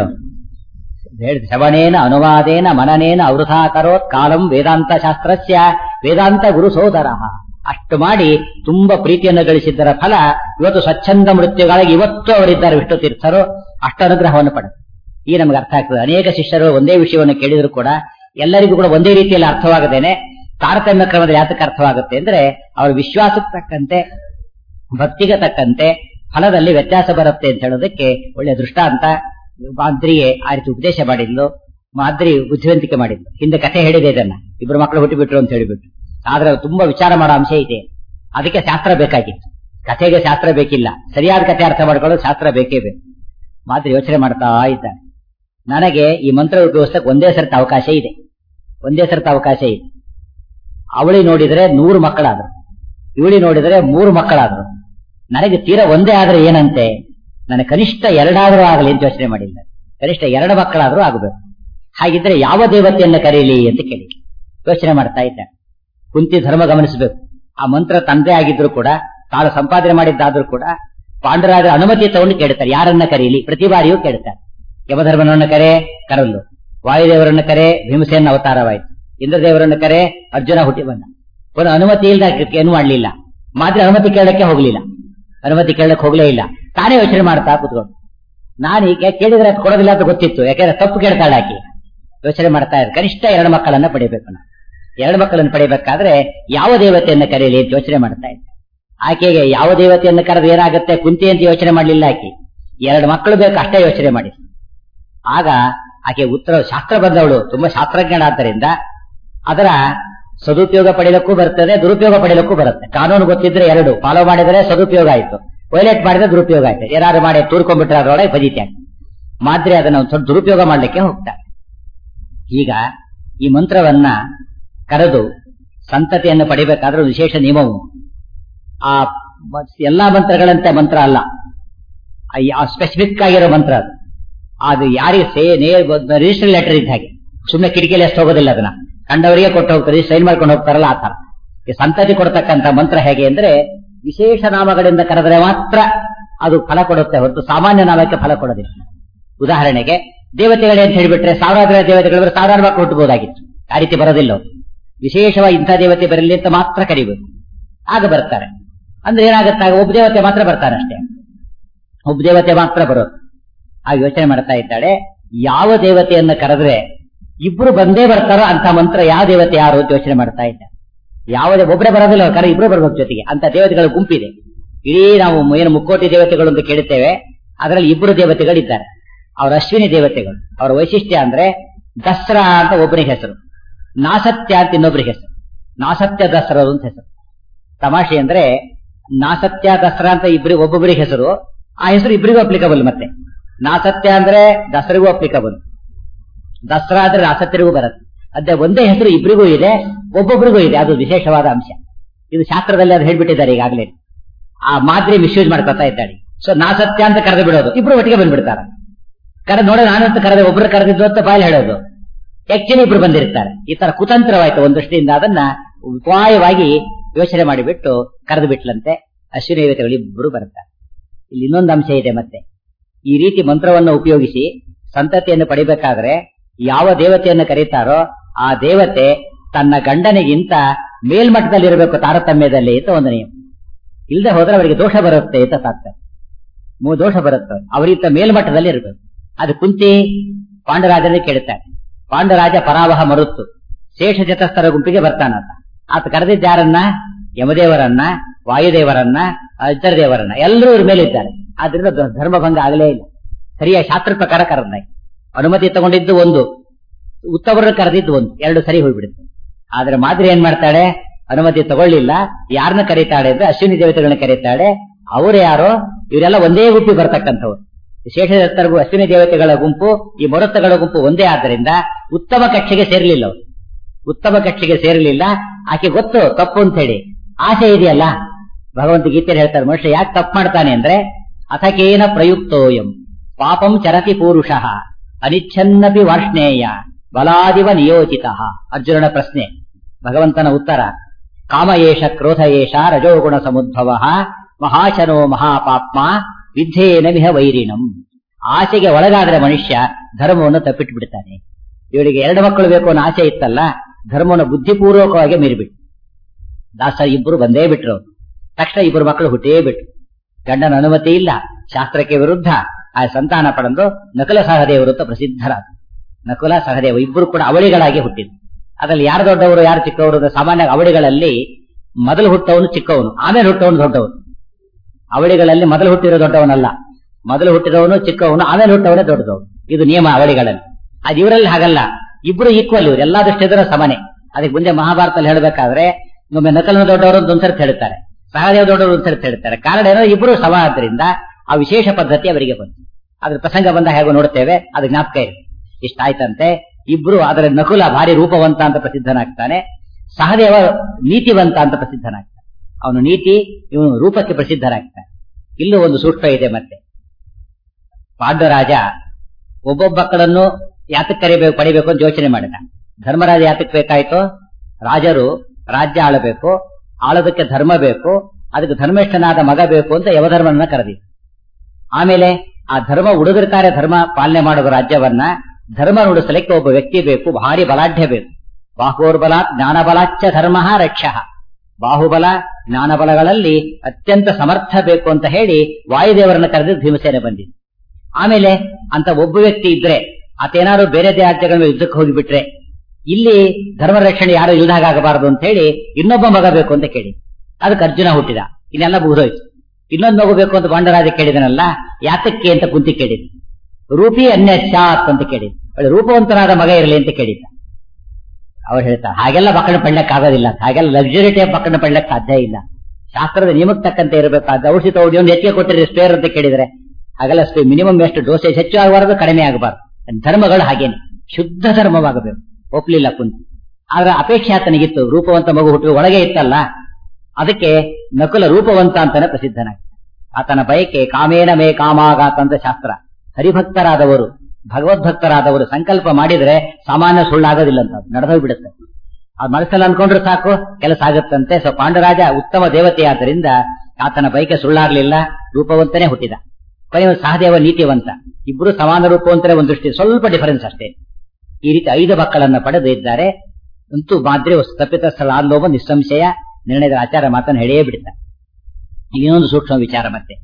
ಹೇಳಿ ಶ್ರವಣೇನ ಅನುವಾದೇನ ಮನನೇನ ಅವೃಥಾ ಕರೋತ್ ಕಾಲಂ ವೇದಾಂತ ಶಾಸ್ತ್ರಸ್ಯ ವೇದಾಂತ ಗುರು ಸೋದರ ಅಷ್ಟು ಮಾಡಿ ತುಂಬಾ ಪ್ರೀತಿಯನ್ನು ಗಳಿಸಿದ್ದರ ಫಲ ಇವತ್ತು ಸ್ವಚ್ಛಂದ ಮೃತ್ಯುಗಳಿಗೆ ಇವತ್ತು ಅವರಿದ್ದಾರೆ ವಿಷ್ಣು ತೀರ್ಥರು ಅಷ್ಟು ಅನುಗ್ರಹವನ್ನು ಪಡ ಈ ನಮಗೆ ಅರ್ಥ ಆಗ್ತದೆ ಅನೇಕ ಶಿಷ್ಯರು ಒಂದೇ ವಿಷಯವನ್ನು ಕೇಳಿದ್ರು ಕೂಡ ಎಲ್ಲರಿಗೂ ಕೂಡ ಒಂದೇ ರೀತಿಯಲ್ಲಿ ಅರ್ಥವಾಗದೇನೆ ತಾರತಮ್ಯ ಕ್ರಮದ ಯಾತಕ್ಕೆ ಅರ್ಥವಾಗುತ್ತೆ ಅಂದ್ರೆ ಅವರ ವಿಶ್ವಾಸಕ್ಕೆ ತಕ್ಕಂತೆ ಭಕ್ತಿಗೆ ತಕ್ಕಂತೆ ಫಲದಲ್ಲಿ ವ್ಯತ್ಯಾಸ ಬರುತ್ತೆ ಅಂತ ಹೇಳೋದಕ್ಕೆ ಒಳ್ಳೆ ದೃಷ್ಟಾಂತ ಮಾದ್ರಿಗೆ ಆ ರೀತಿ ಉಪದೇಶ ಮಾಡಿದ್ಲು ಮಾದ್ರಿ ಬುದ್ಧಿವಂತಿಕೆ ಮಾಡಿದ್ಲು ಹಿಂದೆ ಕಥೆ ಹೇಳಿದೆ ಇದನ್ನ ಇಬ್ರು ಮಕ್ಕಳು ಹುಟ್ಟಿಬಿಟ್ರು ಅಂತ ಹೇಳಿಬಿಟ್ರು ಆದ್ರೆ ತುಂಬಾ ವಿಚಾರ ಮಾಡೋ ಅಂಶ ಇದೆ ಅದಕ್ಕೆ ಶಾಸ್ತ್ರ ಬೇಕಾಗಿತ್ತು ಕಥೆಗೆ ಶಾಸ್ತ್ರ ಬೇಕಿಲ್ಲ ಸರಿಯಾದ ಕಥೆ ಅರ್ಥ ಮಾಡ್ಕೊಳ್ಳೋದು ಶಾಸ್ತ್ರ ಬೇಕೇ ಬೇಕು ಮಾದ್ರಿ ಯೋಚನೆ ಮಾಡ್ತಾ ಇದ್ದಾರೆ ನನಗೆ ಈ ಮಂತ್ರ ಉಪಯೋಗಿಸಕ್ಕೆ ಒಂದೇ ಸರ್ತ ಅವಕಾಶ ಇದೆ ಒಂದೇ ಸರ್ತ ಅವಕಾಶ ಇದೆ ಅವಳಿ ನೋಡಿದ್ರೆ ನೂರು ಮಕ್ಕಳಾದ್ರು ಇವಳಿ ನೋಡಿದ್ರೆ ಮೂರು ಮಕ್ಕಳಾದ್ರು ನನಗೆ ತೀರಾ ಒಂದೇ ಆದ್ರೆ ಏನಂತೆ ನನಗೆ ಕನಿಷ್ಠ ಎರಡಾದ್ರೂ ಆಗಲಿ ಅಂತ ಯೋಚನೆ ಮಾಡಿಲ್ಲ ಕನಿಷ್ಠ ಎರಡು ಮಕ್ಕಳಾದ್ರೂ ಆಗಬೇಕು ಹಾಗಿದ್ರೆ ಯಾವ ದೇವತೆಯನ್ನ ಕರೀಲಿ ಅಂತ ಕೇಳಿ ಯೋಚನೆ ಮಾಡ್ತಾ ಇದ್ದ ಕುಂತಿ ಧರ್ಮ ಗಮನಿಸಬೇಕು ಆ ಮಂತ್ರ ತಂದೆ ಆಗಿದ್ರು ಕೂಡ ತಾನು ಸಂಪಾದನೆ ಮಾಡಿದ್ದಾದ್ರೂ ಕೂಡ ಪಾಂಡುರಾಜರ ಅನುಮತಿ ತಗೊಂಡು ಕೇಳ್ತಾರೆ ಯಾರನ್ನ ಕರೀಲಿ ಪ್ರತಿ ಬಾರಿಯೂ ಕೇಳ್ತಾರೆ ಯಮಧರ್ಮನನ್ನ ಕರೆ ಕರಲ್ಲು ವಾಯುದೇವರನ್ನ ಕರೆ ಭೀಮಸೇನ ಅವತಾರವಾಯಿತು ಇಂದ್ರದೇವರನ್ನ ಕರೆ ಅರ್ಜುನ ಹುಟ್ಟಿ ಬಂದ ಒಂದು ಅನುಮತಿ ಇಲ್ಲದ ಏನು ಮಾಡ್ಲಿಲ್ಲ ಮಾತ್ರ ಅನುಮತಿ ಕೇಳಕ್ಕೆ ಹೋಗ್ಲಿಲ್ಲ ಅನುಮತಿ ಕೇಳಕ್ಕೆ ಹೋಗ್ಲೇ ಇಲ್ಲ ತಾನೇ ಯೋಚನೆ ಮಾಡ್ತಾ ಕೂತ್ಕೊಂಡು ನಾನು ಈಗ ಕೇಳಿದ್ರೆ ಅದು ಕೊಡೋದಿಲ್ಲ ಅಂತ ಗೊತ್ತಿತ್ತು ಯಾಕಂದ್ರೆ ತಪ್ಪು ಕೇಳ್ತಾಳೆ ಆಕೆ ಯೋಚನೆ ಮಾಡ್ತಾ ಇದ್ದಾರೆ ಕನಿಷ್ಠ ಎರಡು ಮಕ್ಕಳನ್ನ ಪಡಿಬೇಕು ನಾವು ಎರಡು ಮಕ್ಕಳನ್ನು ಪಡಿಬೇಕಾದ್ರೆ ಯಾವ ದೇವತೆಯನ್ನ ಕರೆಯಲಿ ಅಂತ ಯೋಚನೆ ಮಾಡ್ತಾ ಇದ್ದೆ ಆಕೆಗೆ ಯಾವ ದೇವತೆಯನ್ನು ಕರೆದು ಏನಾಗುತ್ತೆ ಕುಂತಿ ಅಂತ ಯೋಚನೆ ಮಾಡಲಿಲ್ಲ ಆಕೆ ಎರಡು ಮಕ್ಕಳು ಬೇಕು ಅಷ್ಟೇ ಯೋಚನೆ ಮಾಡಿ ಆಗ ಆಕೆ ಉತ್ತರ ಶಾಸ್ತ್ರ ಬಂದವಳು ತುಂಬಾ ಶಾಸ್ತ್ರಜ್ಞನಾದ್ದರಿಂದ ಅದರ ಸದುಪಯೋಗ ಪಡೆಯಲಿಕ್ಕೂ ಬರ್ತದೆ ದುರುಪಯೋಗ ಪಡೆಯಲಿಕ್ಕೂ ಬರುತ್ತೆ ಕಾನೂನು ಗೊತ್ತಿದ್ರೆ ಎರಡು ಫಾಲೋ ಮಾಡಿದರೆ ಸದುಪಯೋಗ ಆಯ್ತು ವೈಲೇಟ್ ಮಾಡಿದ್ರೆ ದುರುಪಯೋಗ ಆಯ್ತು ಏನಾದ್ರು ಮಾಡಿ ತೂರ್ಕೊಂಡ್ಬಿಟ್ರೆ ಅದರೊಳಗೆ ಫಜಿತಿ ಆಗ್ತದೆ ಮಾದ್ರೆ ಅದನ್ನ ಒಂದು ಸ್ವಲ್ಪ ದುರುಪಯೋಗ ಮಾಡ್ಲಿಕ್ಕೆ ಹೋಗ್ತಾರೆ ಈಗ ಈ ಮಂತ್ರವನ್ನ ಕರೆದು ಸಂತತಿಯನ್ನು ಪಡಿಬೇಕಾದ್ರೆ ಒಂದು ವಿಶೇಷ ನಿಯಮವು ಆ ಮ- ಎಲ್ಲಾ ಮಂತ್ರಗಳಂತೆ ಮಂತ್ರ ಅಲ್ಲ ಸ್ಪೆಸಿಫಿಕ್ ಆಗಿರೋ ಮಂತ್ರ ಅದು ಅದು ಯಾರಿಗೆ ಸೇ ನೇರ್ ರಿಜಿಸ್ಟರ್ ಲೆಟರ್ ಇದ್ದ ಹಾಗೆ ಸುಮ್ಮನೆ ಕಿಟಕಿಯಲ್ಲಿ ಎಷ್ಟು ಹೋಗೋದಿಲ್ಲ ಅದನ್ನ ಕಂಡವರಿಗೆ ಕೊಟ್ಟು ಹೋಗ್ತಾರೆ ಸೈನ್ ಮಾಡ್ಕೊಂಡು ಹೋಗ್ತಾರಲ್ಲ ಆ ತರ ಈ ಸಂತತಿ ಕೊಡ್ತಕ್ಕಂಥ ಮಂತ್ರ ಹೇಗೆ ಅಂದ್ರೆ ವಿಶೇಷ ನಾಮಗಳಿಂದ ಕರೆದರೆ ಮಾತ್ರ ಅದು ಫಲ ಕೊಡುತ್ತೆ ಹೊರತು ಸಾಮಾನ್ಯ ನಾಮಕ್ಕೆ ಫಲ ಕೊಡೋದಿಲ್ಲ ಉದಾಹರಣೆಗೆ ದೇವತೆಗಳೇ ಅಂತ ಹೇಳಿಬಿಟ್ರೆ ಸಾವಿರಾರು ದೇವತೆಗಳು ಸಾವಿರಾರು ಮಕ್ಕಳು ಹುಟ್ಟಬಹುದಾಗಿತ್ತು ಆ ರೀತಿ ಬರೋದಿಲ್ಲ ಅವ್ರು. ವಿಶೇಷವಾಗಿ ಇಂಥ ದೇವತೆ ಬರಲಿ ಅಂತ ಮಾತ್ರ ಕರಿಬೇಕು ಆಗ ಬರ್ತಾರೆ ಅಂದ್ರೆ ಏನಾಗುತ್ತೆ ಆಗ ಒಬ್ಬ ದೇವತೆ ಮಾತ್ರ ಬರ್ತಾರೆ ಅಷ್ಟೇ ಒಬ್ಬ ದೇವತೆ ಮಾತ್ರ ಬರೋದು ಆಗ ಯೋಚನೆ ಮಾಡ್ತಾ ಇದ್ದಾಳೆ ಯಾವ ದೇವತೆಯನ್ನ ಕರೆದ್ರೆ ಇಬ್ರು ಬಂದೇ ಬರ್ತಾರೋ ಅಂತ ಮಂತ್ರ ಯಾವ ದೇವತೆ ಯಾರು ಅಂತ ಯೋಚನೆ ಮಾಡ್ತಾ ಇದ್ದ ಯಾವುದೇ ಒಬ್ಬರೇ ಬರೋದಿಲ್ಲ ಕರೆ ಇಬ್ರು ಬರ್ಬೇಕು ಜೊತೆಗೆ ಅಂತ ದೇವತೆಗಳ ಗುಂಪಿದೆ ಇಡೀ ನಾವು ಏನು ಮುಕ್ಕೋಟಿ ದೇವತೆಗಳು ಅಂತ ಕೇಳುತ್ತೇವೆ ಅದರಲ್ಲಿ ಇಬ್ಬರು ದೇವತೆಗಳಿದ್ದಾರೆ ಅವರ ಅಶ್ವಿನಿ ದೇವತೆಗಳು ಅವರ ವೈಶಿಷ್ಟ್ಯ ಅಂದ್ರೆ ದಸರಾ ಅಂತ ಒಬ್ಬನಿಗೆ ಹೆಸರು ನಾಸತ್ಯ ಅಂತ ಇನ್ನೊಬ್ಬರಿಗೆ ಹೆಸರು ನಾಸತ್ಯ ದಸರಾ ಅಂತ ಹೆಸರು ತಮಾಷೆ ಅಂದ್ರೆ ನಾಸತ್ಯ ದಸರಾ ಅಂತ ಇಬ್ಬರಿಗೆ ಒಬ್ಬೊಬ್ಬರಿಗೆ ಹೆಸರು ಆ ಹೆಸರು ಇಬ್ಬರಿಗೂ ಅಪ್ಲಿಕಬಲ್ ಮತ್ತೆ ನಾಸತ್ಯ ಅಂದ್ರೆ ದಸರಿಗೂ ಅಪ್ಲಿಕಬಲ್ ದಸರಾ ಅಂದ್ರೆ ನಾಸತ್ಯರಿಗೂ ಬರುತ್ತೆ ಅದೇ ಒಂದೇ ಹೆಸರು ಇಬ್ಬರಿಗೂ ಇದೆ ಒಬ್ಬೊಬ್ಬರಿಗೂ ಇದೆ ಅದು ವಿಶೇಷವಾದ ಅಂಶ ಇದು ಶಾಸ್ತ್ರದಲ್ಲಿ ಅದು ಹೇಳ್ಬಿಟ್ಟಿದ್ದಾರೆ ಈಗಾಗಲೇ ಆ ಮಾದ್ರಿ ಮಿಸ್ಯೂಸ್ ಮಾಡ್ಕೊತಾ ಇದ್ದಾಳೆ ಸೊ ನಾಸತ್ಯ ಅಂತ ಕರೆದು ಬಿಡೋದು ಇಬ್ರು ಒಟ್ಟಿಗೆ ಬಂದ್ಬಿಡ್ತಾರೆ ಕರೆದು ನೋಡ ನಾನಂತ ಕರೆದ ಒಬ್ರು ಕರೆದಿದ್ದು ಅಂತ ಬಾಯಲ್ಲಿ ಹೇಳೋದು ಆಕ್ಚುಲಿ ಇಬ್ರು ಬಂದಿರ್ತಾರೆ ಈ ತರ ಕುತಂತ್ರವಾಯ್ತು ಒಂದು ದೃಷ್ಟಿಯಿಂದ ಅದನ್ನ ಉಪಾಯವಾಗಿ ಯೋಚನೆ ಮಾಡಿಬಿಟ್ಟು ಕರೆದು ಬಿಟ್ಲಂತೆ ಅಶ್ವಿನಿ ದೇವತೆಗಳು ಇಬ್ಬರು ಬರ್ತಾರೆ ಇಲ್ಲಿ ಇನ್ನೊಂದು ಅಂಶ ಇದೆ ಮತ್ತೆ ಈ ರೀತಿ ಮಂತ್ರವನ್ನು ಉಪಯೋಗಿಸಿ ಸಂತತಿಯನ್ನು ಪಡಿಬೇಕಾದ್ರೆ ಯಾವ ದೇವತೆಯನ್ನು ಕರೀತಾರೋ ಆ ದೇವತೆ ತನ್ನ ಗಂಡನಿಗಿಂತ ಮೇಲ್ಮಟ್ಟದಲ್ಲಿರಬೇಕು ತಾರತಮ್ಯದಲ್ಲಿ ಅಂತ ಒಂದು ನಿಯಮ ಇಲ್ಲದೆ ಹೋದ್ರೆ ಅವರಿಗೆ ದೋಷ ಬರುತ್ತೆ ಅಂತ ತಾತ್ಪರ್ಯ ಮೂ ದೋಷ ಬರುತ್ತೆ ಅವರಿಗಿಂತ ಮೇಲ್ಮಟ್ಟದಲ್ಲಿ ಇರಬೇಕು ಅದು ಕುಂತಿ ಪಾಂಡರಾಜನೇ ಕೇಳುತ್ತಾರೆ ಪಾಂಡರಾಜ ಪರಾವಹ ಮರುತ್ತು ಶೇಷ ಚತಸ್ಥರ ಗುಂಪಿಗೆ ಬರ್ತಾನಂತ ಆತ ಕರೆದಿದ್ದ ಯಾರನ್ನ ಯಮದೇವರನ್ನ ವಾಯುದೇವರನ್ನ ಅಜ್ಜರದೇವರನ್ನ ಎಲ್ಲರೂ ಇವ್ರ ಮೇಲಿದ್ದಾರೆ ಆದ್ರಿಂದ ಧ- ಧರ್ಮಭಂಗ ಆಗಲೇ ಇಲ್ಲ ಸರಿಯಾಗಿ ಶಾಸ್ತ್ರ ಪ್ರಕಾರ ಕರೆದ ಅನುಮತಿ ತಗೊಂಡಿದ್ದು ಒಂದು ಉತ್ತಮರನ್ನು ಕರೆದಿದ್ದು ಒಂದು ಎರಡು ಸರಿ ಹೋಗ್ಬಿಡುತ್ತೆ ಆದ್ರೆ ಮಾದರಿ ಏನ್ ಮಾಡ್ತಾಳೆ ಅನುಮತಿ ತಗೊಳ್ಳಿಲ್ಲ ಯಾರನ್ನ ಕರೀತಾಳೆ ಅಂದ್ರೆ ಅಶ್ವಿನಿ ದೇವತೆಗಳನ್ನ ಕರೀತಾಳೆ ಅವರು ಯಾರೋ ಇವರೆಲ್ಲ ಒಂದೇ ಗುಂಪಿ ಬರ್ತಕ್ಕಂಥವ್ರು ಶೇಷದತ್ತರಿಗೂ ಅಶ್ವಿನಿ ದೇವತೆಗಳ ಗುಂಪು ಈ ಮರುತ್ತಗಳ ಗುಂಪು ಒಂದೇ ಆದ್ದರಿಂದ ಉತ್ತಮ ಕಕ್ಷೆಗೆ ಸೇರಲಿಲ್ಲ ಅವರು ಉತ್ತಮ ಕಕ್ಷೆಗೆ ಸೇರಲಿಲ್ಲ ಆಕೆ ಗೊತ್ತು ತಪ್ಪು ಅಂತ ಹೇಳಿ ಆಸೆ ಇದೆಯಲ್ಲ ಭಗವಂತ ಗೀತೆಯಲ್ಲಿ ಹೇಳ್ತಾರೆ ಮನುಷ್ಯ ಯಾಕೆ ತಪ್ಪು ಮಾಡ್ತಾನೆ ಅಂದ್ರೆ ಅಥಕೇನ ಪ್ರಯುಕ್ತೋಯಂ ಪಾಪಂ ಚರತಿ ಪೂರುಷಃ ಅನಿಚ್ಛನ್ನಪಿ ವಾರ್ಷ್ಣೇಯ ಬಲಾದಿವ ನಿಯೋಜಿತ ಅರ್ಜುನನ ಪ್ರಶ್ನೆ ಭಗವಂತನ ಉತ್ತರ ಕಾಮ ಏಷ ಕ್ರೋಧ ಏಷ ರಜೋಗುಣ ಸಮುದ್ಭವ ಮಹಾಶನೋ ಮಹಾಪಾಪ್ಮ ವಿದ್ಯೇನ ಮಿಹ ವೈರಿಣಂ ಆಸೆಗೆ ಒಳಗಾದ್ರೆ ಮನುಷ್ಯ ಧರ್ಮವನ್ನು ತಪ್ಪಿಟ್ಟು ಬಿಡ್ತಾನೆ ಇವರಿಗೆ ಎರಡು ಮಕ್ಕಳು ಬೇಕು ಅನ್ನೋ ಆಸೆ ಇತ್ತಲ್ಲ ಧರ್ಮವನ್ನು ಬುದ್ಧಿಪೂರ್ವಕವಾಗಿ ಮೀರಿಬಿಟ್ಟು ದಾಸ ಇಬ್ಬರು ಬಂದೇ ಬಿಟ್ರು ತಕ್ಷಣ ಇಬ್ಬರು ಮಕ್ಕಳು ಹುಟ್ಟೇ ಬಿಟ್ರು ಗಂಡನ ಅನುಮತಿ ಇಲ್ಲ ಶಾಸ್ತ್ರಕ್ಕೆ ವಿರುದ್ಧ ಆ ಸಂತಾನ ಪಡೆದು ನಕಲ ಸಹದೇವರು ಅಂತ ಪ್ರಸಿದ್ಧರಾದ ನಕುಲ ಸಹದೇವ ಇಬ್ಬರು ಕೂಡ ಅವಳಿಗಳಾಗಿ ಹುಟ್ಟಿದ್ರು ಅದರಲ್ಲಿ ಯಾರು ದೊಡ್ಡವರು ಯಾರು ಚಿಕ್ಕವರು ಅಂದ್ರೆ ಸಾಮಾನ್ಯ ಅವಳಿಗಳಲ್ಲಿ ಮೊದಲು ಹುಟ್ಟವನು ಚಿಕ್ಕವನು ಆಮೇಲೆ ಹುಟ್ಟವನು ದೊಡ್ಡವನು ಅವಳಿಗಳಲ್ಲಿ ಮೊದಲು ಹುಟ್ಟಿರೋ ದೊಡ್ಡವನಲ್ಲ ಮೊದಲು ಹುಟ್ಟಿದವನು ಚಿಕ್ಕವನು ಆಮೇಲೆ ಹುಟ್ಟವನೇ ದೊಡ್ಡದವನು ಇದು ನಿಯಮ ಅವಳಿಗಳಲ್ಲಿ ಅದು ಇವರಲ್ಲಿ ಹಾಗಲ್ಲ ಇಬ್ರು ಈಕ್ವಲ್ ಇವರು ಎಲ್ಲಾ ದೃಷ್ಟಿಯಿಂದ ಸಮನೆ ಅದಕ್ಕೆ ಮುಂದೆ ಮಹಾಭಾರತದಲ್ಲಿ ಹೇಳಬೇಕಾದ್ರೆ ಒಮ್ಮೆ ನಕಲನ ದೊಡ್ಡವರು ಅಂತ ಒಂದ್ಸರಿ ಹೇಳ್ತಾರೆ ಸಹದೇವ ದೊಡ್ಡವರು ಒಂದ್ಸರಿ ಹೇಳ್ತಾರೆ ಕಾರಣ ಏನೋ ಇಬ್ರು ಸಮ ಆದ್ರಿಂದ ಆ ವಿಶೇಷ ಪದ್ಧತಿ ಅವರಿಗೆ ಬಂತು ಅದ್ರ ಪ್ರಸಂಗ ಬಂದ ಹೇಗೋ ನೋಡ್ತೇವೆ ಅದು ಜ್ಞಾಪಕ ಇದೆ ಇಷ್ಟಾಯ್ತಂತೆ ಇಬ್ರು ಅದರ ನಕುಲ ಭಾರಿ ರೂಪವಂತ ಅಂತ ಪ್ರಸಿದ್ಧನಾಗ್ತಾನೆ ಸಹದೇವ ನೀತಿವಂತ ಅಂತ ಪ್ರಸಿದ್ಧನಾಗ್ತಾನೆ ಅವನು ನೀತಿ ಇವನು ರೂಪಕ್ಕೆ ಪ್ರಸಿದ್ಧನಾಗ್ತಾನೆ ಇಲ್ಲೂ ಒಂದು ಸೂಕ್ಷ್ಮ ಇದೆ ಮತ್ತೆ ಪಾಂಡವರಾಜ ಒಬ್ಬೊಬ್ಬ ಮಕ್ಕಳನ್ನು ಯಾತಕ್ ಕರಿಬೇಕು ಪಡಿಬೇಕು ಅಂತ ಯೋಚನೆ ಮಾಡಿದ ಧರ್ಮರಾಜ ಯಾತಕ್ ಬೇಕಾಯ್ತು ರಾಜರು ರಾಜ್ಯ ಆಳಬೇಕು ಆಳೋದಕ್ಕೆ ಧರ್ಮ ಬೇಕು ಅದಕ್ಕೆ ಧರ್ಮಿಷ್ಠನಾದ ಮಗ ಬೇಕು ಅಂತ ಯವಧರ್ಮನ ಕರೆದಿ ಆಮೇಲೆ ಆ ಧರ್ಮ ಉಡುಗಿರ್ತಾರೆ ಧರ್ಮ ಪಾಲನೆ ಮಾಡುವ ರಾಜ್ಯವನ್ನ ಧರ್ಮ ನುಡಿಸಲಿಕ್ಕೆ ಒಬ್ಬ ವ್ಯಕ್ತಿ ಬೇಕು ಭಾರಿ ಬಲಾಢ್ಯ ಬೇಕು ಬಾಹೋರ್ಬಲ ಜ್ಞಾನಬಲಾಚ್ಚ ಧರ್ಮ ರಕ್ಷ ಬಾಹುಬಲ ಜ್ಞಾನಬಲಗಳಲ್ಲಿ ಅತ್ಯಂತ ಸಮರ್ಥ ಬೇಕು ಅಂತ ಹೇಳಿ ವಾಯುದೇವರನ್ನ ಕರೆದು ಭೀಮಸೇನೆ ಬಂದಿದ್ದು ಆಮೇಲೆ ಅಂತ ಒಬ್ಬ ವ್ಯಕ್ತಿ ಇದ್ರೆ ಆತೇನಾದ್ರು ಬೇರೆ ರಾಜ್ಯಗಳ ಮೇಲೆ ಯುದ್ಧಕ್ಕೆ ಹೋಗಿಬಿಟ್ರೆ ಇಲ್ಲಿ ಧರ್ಮ ರಕ್ಷಣೆ ಯಾರು ಇಲ್ದಾಗಬಾರದು ಅಂತ ಹೇಳಿ ಇನ್ನೊಬ್ಬ ಮಗ ಬೇಕು ಅಂತ ಕೇಳಿ ಅದಕ್ಕೆ ಅರ್ಜುನ ಹುಟ್ಟಿದ ಇನ್ನೆಲ್ಲ ಮುಗಿದೋಯ್ತು ಇನ್ನೊಂದು ಮಗು ಬೇಕು ಅಂತ ಪಾಂಡರಾಜ ಕೇಳಿದನಲ್ಲ ಯಾತಕ್ಕೆ ಅಂತ ಕುಂತಿ ಕೇಳಿದ ರೂಪಿ ಅನ್ಯಚಾತ್ ಅಂತ ಕೇಳಿದ ಒಳ್ಳೆ ರೂಪವಂತನಾದ ಮಗ ಇರಲಿ ಅಂತ ಕೇಳಿದ್ದ ಅವ್ರು ಹೇಳ್ತಾರೆ ಹಾಗೆಲ್ಲ ಮಕ್ಕಳನ್ನ ಪಡ್ಲಕ್ಕೆ ಆಗೋದಿಲ್ಲ ಹಾಗೆಲ್ಲ ಲಕ್ಸುರಿ ಟೈಪ್ ಮಕ್ಕಳನ್ನ ಪಡ್ಲಕ್ಕೆ ಸಾಧ್ಯ ಇಲ್ಲ ಶಾಸ್ತ್ರದ ನಿಯಮಕ್ಕೆ ತಕ್ಕಂತೆ ಇರಬೇಕಾದ ಔಷಧಿ ತಗೊಂಡು ಒಂದು ಹೆಚ್ಚಿಗೆ ಕೊಟ್ಟಿರಿ ಸ್ಪೇರ್ ಅಂತ ಕೇಳಿದ್ರೆ ಹಾಗೆಲ್ಲ ಮಿನಿಮಮ್ ಎಷ್ಟು ಡೋಸೇಜ್ ಹೆಚ್ಚು ಆಗಬಾರದು ಕಡಿಮೆ ಆಗಬಾರದು ಧರ್ಮಗಳು ಹಾಗೇನೆ ಶುದ್ಧ ಧರ್ಮವಾಗಬೇಕು ಒಪ್ಲಿಲ್ಲ ಕುಂತಿ ಆದ್ರೆ ಅಪೇಕ್ಷೆ ಆತನಿಗಿತ್ತು ರೂಪವಂತ ಮಗು ಹುಟ್ಟು ಒಳಗೆ ಇತ್ತಲ್ಲ ಅದಕ್ಕೆ ನಕುಲ ರೂಪವಂತ ಅಂತಾನೆ ಪ್ರಸಿದ್ಧನಾಗ ಆತನ ಬಯಕೆ ಕಾಮೇನ ಮೇ ಕಾಮಾಗಾತ ಅಂತ ಶಾಸ್ತ್ರ ಹರಿಭಕ್ತರಾದವರು ಭಗವದ್ಭಕ್ತರಾದವರು ಸಂಕಲ್ಪ ಮಾಡಿದ್ರೆ ಸಾಮಾನ್ಯ ಸುಳ್ಳಾಗೋದಿಲ್ಲ ಅಂತ ನಡೆದೋಗ್ಬಿಡುತ್ತೆ ಆ ಮನಸ್ಸಲ್ಲಿ ಅನ್ಕೊಂಡ್ರೆ ಸಾಕು ಕೆಲಸ ಆಗುತ್ತಂತೆ ಸೊ ಪಾಂಡರಾಜ ಉತ್ತಮ ದೇವತೆ ಆದ್ದರಿಂದ ಆತನ ಬೈಕೆ ಸುಳ್ಳಾಗ್ಲಿಲ್ಲ ರೂಪವಂತನೇ ಹುಟ್ಟಿದ ಕೊನೆಯ ಸಹದೇವ ನೀತಿವಂತ ಇಬ್ರು ಸಮಾನ ರೂಪವಂತರೇ ಒಂದು ದೃಷ್ಟಿ ಸ್ವಲ್ಪ ಡಿಫರೆನ್ಸ್ ಅಷ್ಟೇ ಈ ರೀತಿ ಐದು ಮಕ್ಕಳನ್ನ ಪಡೆದು ಇದ್ದಾರೆ ಅಂತೂ ಮಾದ್ರೆ ತಪ್ಪಿತಸ್ಥಳ ಆದ್ಲೋಬ ನಿಸ್ಸಂಶಯ ನಿರ್ಣಯದ ಆಚಾರ ಮಾತನ್ನು ಹೇಳಿಯೇ ಬಿಡ್ತ ಇನ್ನೊಂದು ಸೂಕ್ಷ್ಮ ವಿಚಾರ ಮತ್ತೆ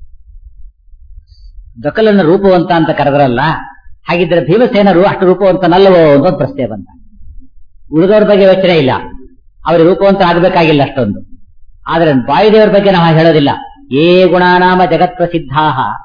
ದಕಲನ್ನ ರೂಪವಂತ ಅಂತ ಕರೆದ್ರಲ್ಲ ಹಾಗಿದ್ರೆ ಭೀಮಸೇನರು ಅಷ್ಟು ರೂಪವಂತನಲ್ಲವೋ ಅಂತ ಒಂದು ಪ್ರಶ್ನೆ ಬಂತ ಉಳಿದವ್ರ ಬಗ್ಗೆ ಯೋಚನೆ ಇಲ್ಲ ಅವ್ರ ರೂಪವಂತ ಆಗಬೇಕಾಗಿಲ್ಲ ಅಷ್ಟೊಂದು ಆದ್ರೆ ವಾಯುದೇವರ ಬಗ್ಗೆ ನಾವು ಹೇಳೋದಿಲ್ಲ ಏ ಗುಣಾನಾಮ ಜಗತ್ ಪ್ರಸಿದ್ಧಾ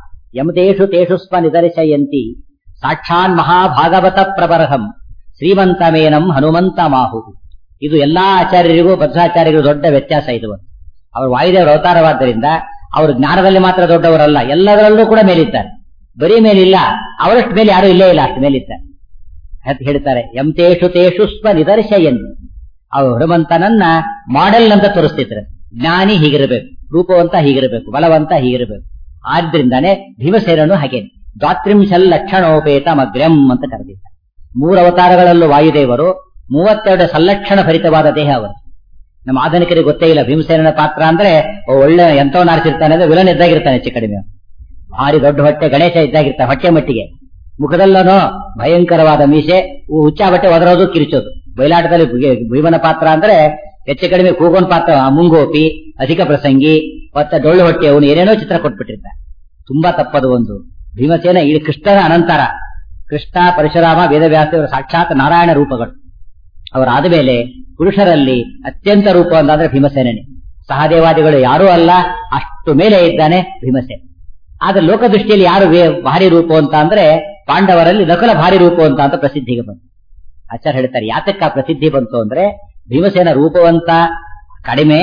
ಯಮದೇಶು ತೇಷು ಸ್ವ ನಿದರ್ಶಯಂತಿ ಸಾಕ್ಷಾನ್ ಮಹಾಭಾಗವತ ಪ್ರಬರಹಂ ಶ್ರೀಮಂತಮೇನಂ ಹನುಮಂತ ಮಾಹು ಇದು ಎಲ್ಲಾ ಆಚಾರ್ಯರಿಗೂ ಬದ್ಧಾಚಾರ್ಯರಿಗೂ ದೊಡ್ಡ ವ್ಯತ್ಯಾಸ ಇದು ಅವರು ವಾಯುದೇವರ ಅವತಾರವಾದ್ದರಿಂದ ಅವರು ಜ್ಞಾನದಲ್ಲಿ ಮಾತ್ರ ದೊಡ್ಡವರಲ್ಲ ಎಲ್ಲದರಲ್ಲೂ ಕೂಡ ಮೇಲಿದ್ದಾರೆ ಬರೀ ಮೇಲಿಲ್ಲ ಅವರಷ್ಟು ಮೇಲೆ ಯಾರು ಇಲ್ಲೇ ಇಲ್ಲ ಅಷ್ಟು ಮೇಲಿದ್ದಾರೆ ಅಂತ ಹೇಳ್ತಾರೆ ಎಂತೇಷು ತೇಷು ಸ್ವ ನಿದರ್ಶಯಂತಿ ಅವರು ಹನುಮಂತನನ್ನ ಮಾಡೆಲ್ ಅಂತ ತೋರಿಸ್ತಿದ್ರು ಜ್ಞಾನಿ ಹೀಗಿರಬೇಕು ರೂಪವಂತ ಹೀಗಿರಬೇಕು ಬಲವಂತ ಹೀಗಿರಬೇಕು ಆದ್ರಿಂದಾನೆ ಭೀಮಸೇನನು ಹಾಗೇನೆ ದ್ವಾತ್ರಿಂಶಲ್ ಲಕ್ಷಣೋಪೇತ ಮಗ್ರಂ ಅಂತ ಕರೆದಿದ್ದಾರೆ ಮೂರು ಅವತಾರಗಳಲ್ಲೂ ವಾಯುದೇವರು ಮೂವತ್ತೆರಡು ಸಲ್ಲಕ್ಷಣ ಭರಿತವಾದ ದೇಹ ಅವರು ನಮ್ಮ ಆಧುನಿಕರಿಗೆ ಗೊತ್ತೇ ಇಲ್ಲ ಭೀಮಸೇನನ ಪಾತ್ರ ಅಂದ್ರೆ ಒಳ್ಳೆ ಎಂತವನ್ನ ಆರಿಸಿರ್ತಾನೆ ಅಂದ್ರೆ ವಿಲನ್ ಇದ್ದಾಗಿರ್ತಾನೆ ಹೆಚ್ಚು ಕಡಿಮೆ ಭಾರಿ ದೊಡ್ಡ ಹೊಟ್ಟೆ ಗಣೇಶ ಇದ್ದಾಗಿರ್ತಾನೆ ಹೊಟ್ಟೆ ಮಟ್ಟಿಗೆ ಮುಖದಲ್ಲೂ ಭಯಂಕರವಾದ ಮೀಸೆ ಹುಚ್ಚ ಬಟ್ಟೆ ಒದರೋದು ಕಿರಿಚೋದು ಬಯಲಾಟದಲ್ಲಿ ಭೀಮನ ಪಾತ್ರ ಅಂದ್ರೆ ಹೆಚ್ಚು ಕಡಿಮೆ ಕೂಗೋನ್ ಪಾತ್ರ ಮುಂಗೋಪಿ ಅಧಿಕ ಪ್ರಸಂಗಿ ಮತ್ತೆ ಡೊಳ್ಳು ಹೊಟ್ಟೆ ಅವನು ಏನೇನೋ ಚಿತ್ರ ಕೊಟ್ಬಿಟ್ಟಿರ್ತಾರೆ ತುಂಬಾ ತಪ್ಪದು ಒಂದು ಭೀಮಸೇನ ಈ ಕೃಷ್ಣನ ಅನಂತರ ಕೃಷ್ಣ ಪರಶುರಾಮ ವೇದವ್ಯಾಸದೇವರ ಸಾಕ್ಷಾತ್ ನಾರಾಯಣ ರೂಪಗಳು ಅವರಾದ ಮೇಲೆ ಪುರುಷರಲ್ಲಿ ಅತ್ಯಂತ ರೂಪ ಅಂತಾದ್ರೆ ಭೀಮಸೇನೇ ಸಹದೇವಾದಿಗಳು ಯಾರೂ ಅಲ್ಲ ಅಷ್ಟು ಮೇಲೆ ಇದ್ದಾನೆ ಭೀಮಸೇನ ಆದ್ರೆ ಲೋಕದೃಷ್ಟಿಯಲ್ಲಿ ಯಾರು ಭಾರಿ ರೂಪ ಅಂತ ಅಂದ್ರೆ ಪಾಂಡವರಲ್ಲಿ ನಕಲ ಭಾರಿ ರೂಪ ಅಂತ ಅಂತ ಪ್ರಸಿದ್ಧಿಗೆ ಬಂತು ಆಚಾರ್ಯ ಹೇಳ್ತಾರೆ ಯಾತಕ್ಕ ಪ್ರಸಿದ್ಧಿ ಬಂತು ಅಂದ್ರೆ ಭೀಮಸೇನ ರೂಪವಂತ ಕಡಿಮೆ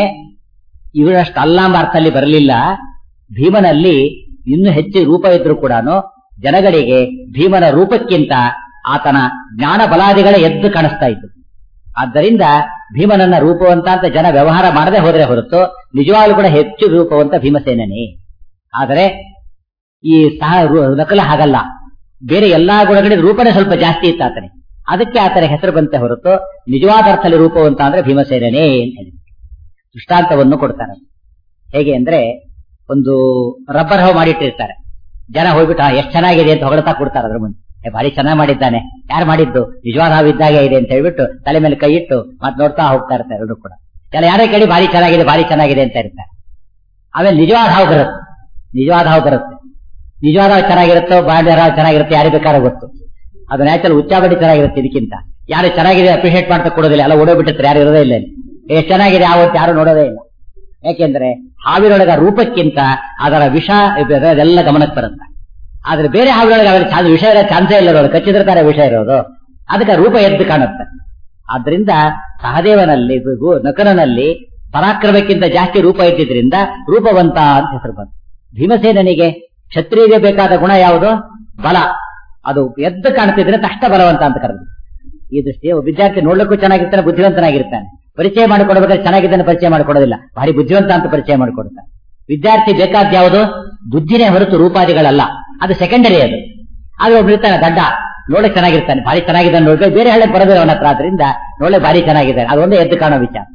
ಇವರಷ್ಟು ಅಲ್ಲ ಎಂಬ ಅರ್ಥದಲ್ಲಿ ಬರಲಿಲ್ಲ ಭೀಮನಲ್ಲಿ ಇನ್ನು ಹೆಚ್ಚು ರೂಪ ಇದ್ರೂ ಕೂಡ ಜನಗಳಿಗೆ ಭೀಮನ ರೂಪಕ್ಕಿಂತ ಆತನ ಜ್ಞಾನ ಬಲಾದಿಗಳೇ ಎದ್ದು ಕಾಣಿಸ್ತಾ ಇತ್ತು ಆದ್ದರಿಂದ ಭೀಮನನ್ನ ರೂಪವಂತ ಅಂತ ಜನ ವ್ಯವಹಾರ ಮಾಡದೆ ಹೋದ್ರೆ ಹೊರತು ನಿಜವಾಗ್ಲೂ ಕೂಡ ಹೆಚ್ಚು ರೂಪವಂತ ಭೀಮಸೇನೇ ಆದರೆ ಈ ಸಹ ನಕಲ ಹಾಗಲ್ಲ ಬೇರೆ ಎಲ್ಲಾ ಗುಣಗಳಿಂದ ರೂಪನೇ ಸ್ವಲ್ಪ ಜಾಸ್ತಿ ಇತ್ತು ಆತನಿಗೆ ಅದಕ್ಕೆ ಆತನ ಹೆಸರು ಬಂತೆ ಹೊರತು ನಿಜವಾದ ಅರ್ಥದಲ್ಲಿ ರೂಪವಂತ ಅಂದ್ರೆ ಭೀಮಸೇನೇ ಅಂತ ಹೇಳಿ ದೃಷ್ಟಾಂತವನ್ನು ಕೊಡ್ತಾರೆ ಹೇಗೆ ಅಂದ್ರೆ ಒಂದು ರಬ್ಬರ್ ಹವ್ ಮಾಡಿಟ್ಟಿರ್ತಾರೆ ಜನ ಹೋಗ್ಬಿಟ್ಟು ಎಷ್ಟು ಚೆನ್ನಾಗಿದೆ ಅಂತ ಹೊಗಳ್ತಾ ಕೊಡ್ತಾರೆ ಅದ್ರ ಮುಂದೆ ಭಾರಿ ಚೆನ್ನಾಗಿ ಮಾಡಿದ್ದಾನೆ ಯಾರು ಮಾಡಿದ್ದು ನಿಜವಾದ ಹಾವು ಇದ್ದಾಗೆ ಇದೆ ಅಂತ ಹೇಳ್ಬಿಟ್ಟು ತಲೆ ಮೇಲೆ ಕೈ ಇಟ್ಟು ಮತ್ತೆ ನೋಡ್ತಾ ಹೋಗ್ತಾ ಇರ್ತಾರೆ ಎಲ್ಲರೂ ಕೂಡ ಎಲ್ಲ ಯಾರೇ ಕೇಳಿ ಭಾರಿ ಚೆನ್ನಾಗಿದೆ ಭಾರಿ ಚೆನ್ನಾಗಿದೆ ಅಂತ ಇರ್ತಾರೆ ಆಮೇಲೆ ನಿಜವಾದ ಹಾವು ಬರುತ್ತೆ ನಿಜವಾದ ಹಾವು ಬರುತ್ತೆ ನಿಜವಾದ ಹಾವು ಚೆನ್ನಾಗಿರುತ್ತೋ ಬಾಂಡೆ ಹಾವು ಚೆನ್ನಾಗಿರುತ್ತೆ ಯಾರಿಗೆ ಬೇಕಾದ್ರೂ ಗೊತ್ತು ಅದು ನ್ಯಾಚುರಲ್ ಉಚ್ಚಾಬಡಿ ಚೆನ್ನಾಗಿರುತ್ತೆ ಇದಕ್ಕಿಂತ ಯಾರು ಚೆನ್ನಾಗಿದೆ ಅಪ್ರಿಷಿಯೇಟ್ ಮಾಡ್ತಾ ಕೊಡೋದಿಲ್ಲ ಎಲ್ಲ ಓಡೋಗ್ಬಿಟ್ಟಿರ್ತಾರೆ ಯಾರು ಇರೋದೇ ಇಲ್ಲ ಎಷ್ಟು ಚೆನ್ನಾಗಿದೆ ಯಾವತ್ತು ಯಾರು ನೋಡೋದೇ ಇಲ್ಲ ಯಾಕೆಂದ್ರೆ ಹಾವಿನೊಳಗ ರೂಪಕ್ಕಿಂತ ಅದರ ವಿಷ ಅದೆಲ್ಲ ಗಮನಕ್ಕೆ ಬರುತ್ತೆ ಆದ್ರೆ ಬೇರೆ ಹಾವುಗಳಿಗೆ ಅದರ ಚಾನ್ಸ್ ವಿಷಯ ಇರೋ ಚಾನ್ಸೇ ಇಲ್ಲ ಅದರೊಳಗೆ ಕಚ್ಚಿದ್ರೆ ವಿಷಯ ಇರೋದು ಅದಕ್ಕೆ ರೂಪ ಎದ್ದು ಕಾಣುತ್ತೆ ಆದ್ರಿಂದ ಸಹದೇವನಲ್ಲಿ ನಕನನಲ್ಲಿ ಪರಾಕ್ರಮಕ್ಕಿಂತ ಜಾಸ್ತಿ ರೂಪ ಇದ್ದಿದ್ರಿಂದ ರೂಪವಂತ ಅಂತ ಹೆಸರು ಬಂತು ಭೀಮಸೇನಿಗೆ ಕ್ಷತ್ರಿಯಗೆ ಬೇಕಾದ ಗುಣ ಯಾವುದು ಬಲ ಅದು ಎದ್ದು ಕಾಣ್ತಿದ್ರೆ ತಕ್ಷಣ ಬಲವಂತ ಅಂತ ಕರೆದು ಈ ದೃಷ್ಟಿಯ ವಿದ್ಯಾರ್ಥಿ ನೋಡ್ಲಿಕ್ಕೂ ಚೆನ್ನಾಗಿರ್ತಾನೆ ಬುದ್ಧಿವಂತನಾಗಿರ್ತಾನೆ ಪರಿಚಯ ಮಾಡಿಕೊಡ್ಬೇಕಾದ್ರೆ ಚೆನ್ನಾಗಿದ್ದಾನೆ ಪರಿಚಯ ಮಾಡಿಕೊಡೋದಿಲ್ಲ ಭಾರಿ ಬುದ್ಧಿವಂತ ಅಂತ ಪರಿಚಯ ಮಾಡಿಕೊಡ್ತಾನೆ ವಿದ್ಯಾರ್ಥಿ ಬೇಕಾದ ಯಾವುದು ಬುದ್ಧಿನೇ ಹೊರತು ರೂಪಾದಿಗಳಲ್ಲ ಅದು ಸೆಕೆಂಡರಿ ಅದು ಆದ್ರೆ ಒಬ್ರು ಇರ್ತಾನೆ ದಡ್ಡ ನೋಡಕ್ ಚೆನ್ನಾಗಿರ್ತಾನೆ ಭಾರಿ ಚೆನ್ನಾಗಿದ್ದಾನೆ ನೋಡ್ಬೇಕು ಬೇರೆ ಹೇಳಕ್ ಬರೋದಿಲ್ಲ ಅವನ ಹತ್ರ ಆದ್ರಿಂದ ನೋಡಕ್ ಭಾರಿ ಚೆನ್ನಾಗಿದ್ದಾನೆ ಅದೊಂದೇ ಎದ್ದು ಕಾಣೋ ವಿಚಾರ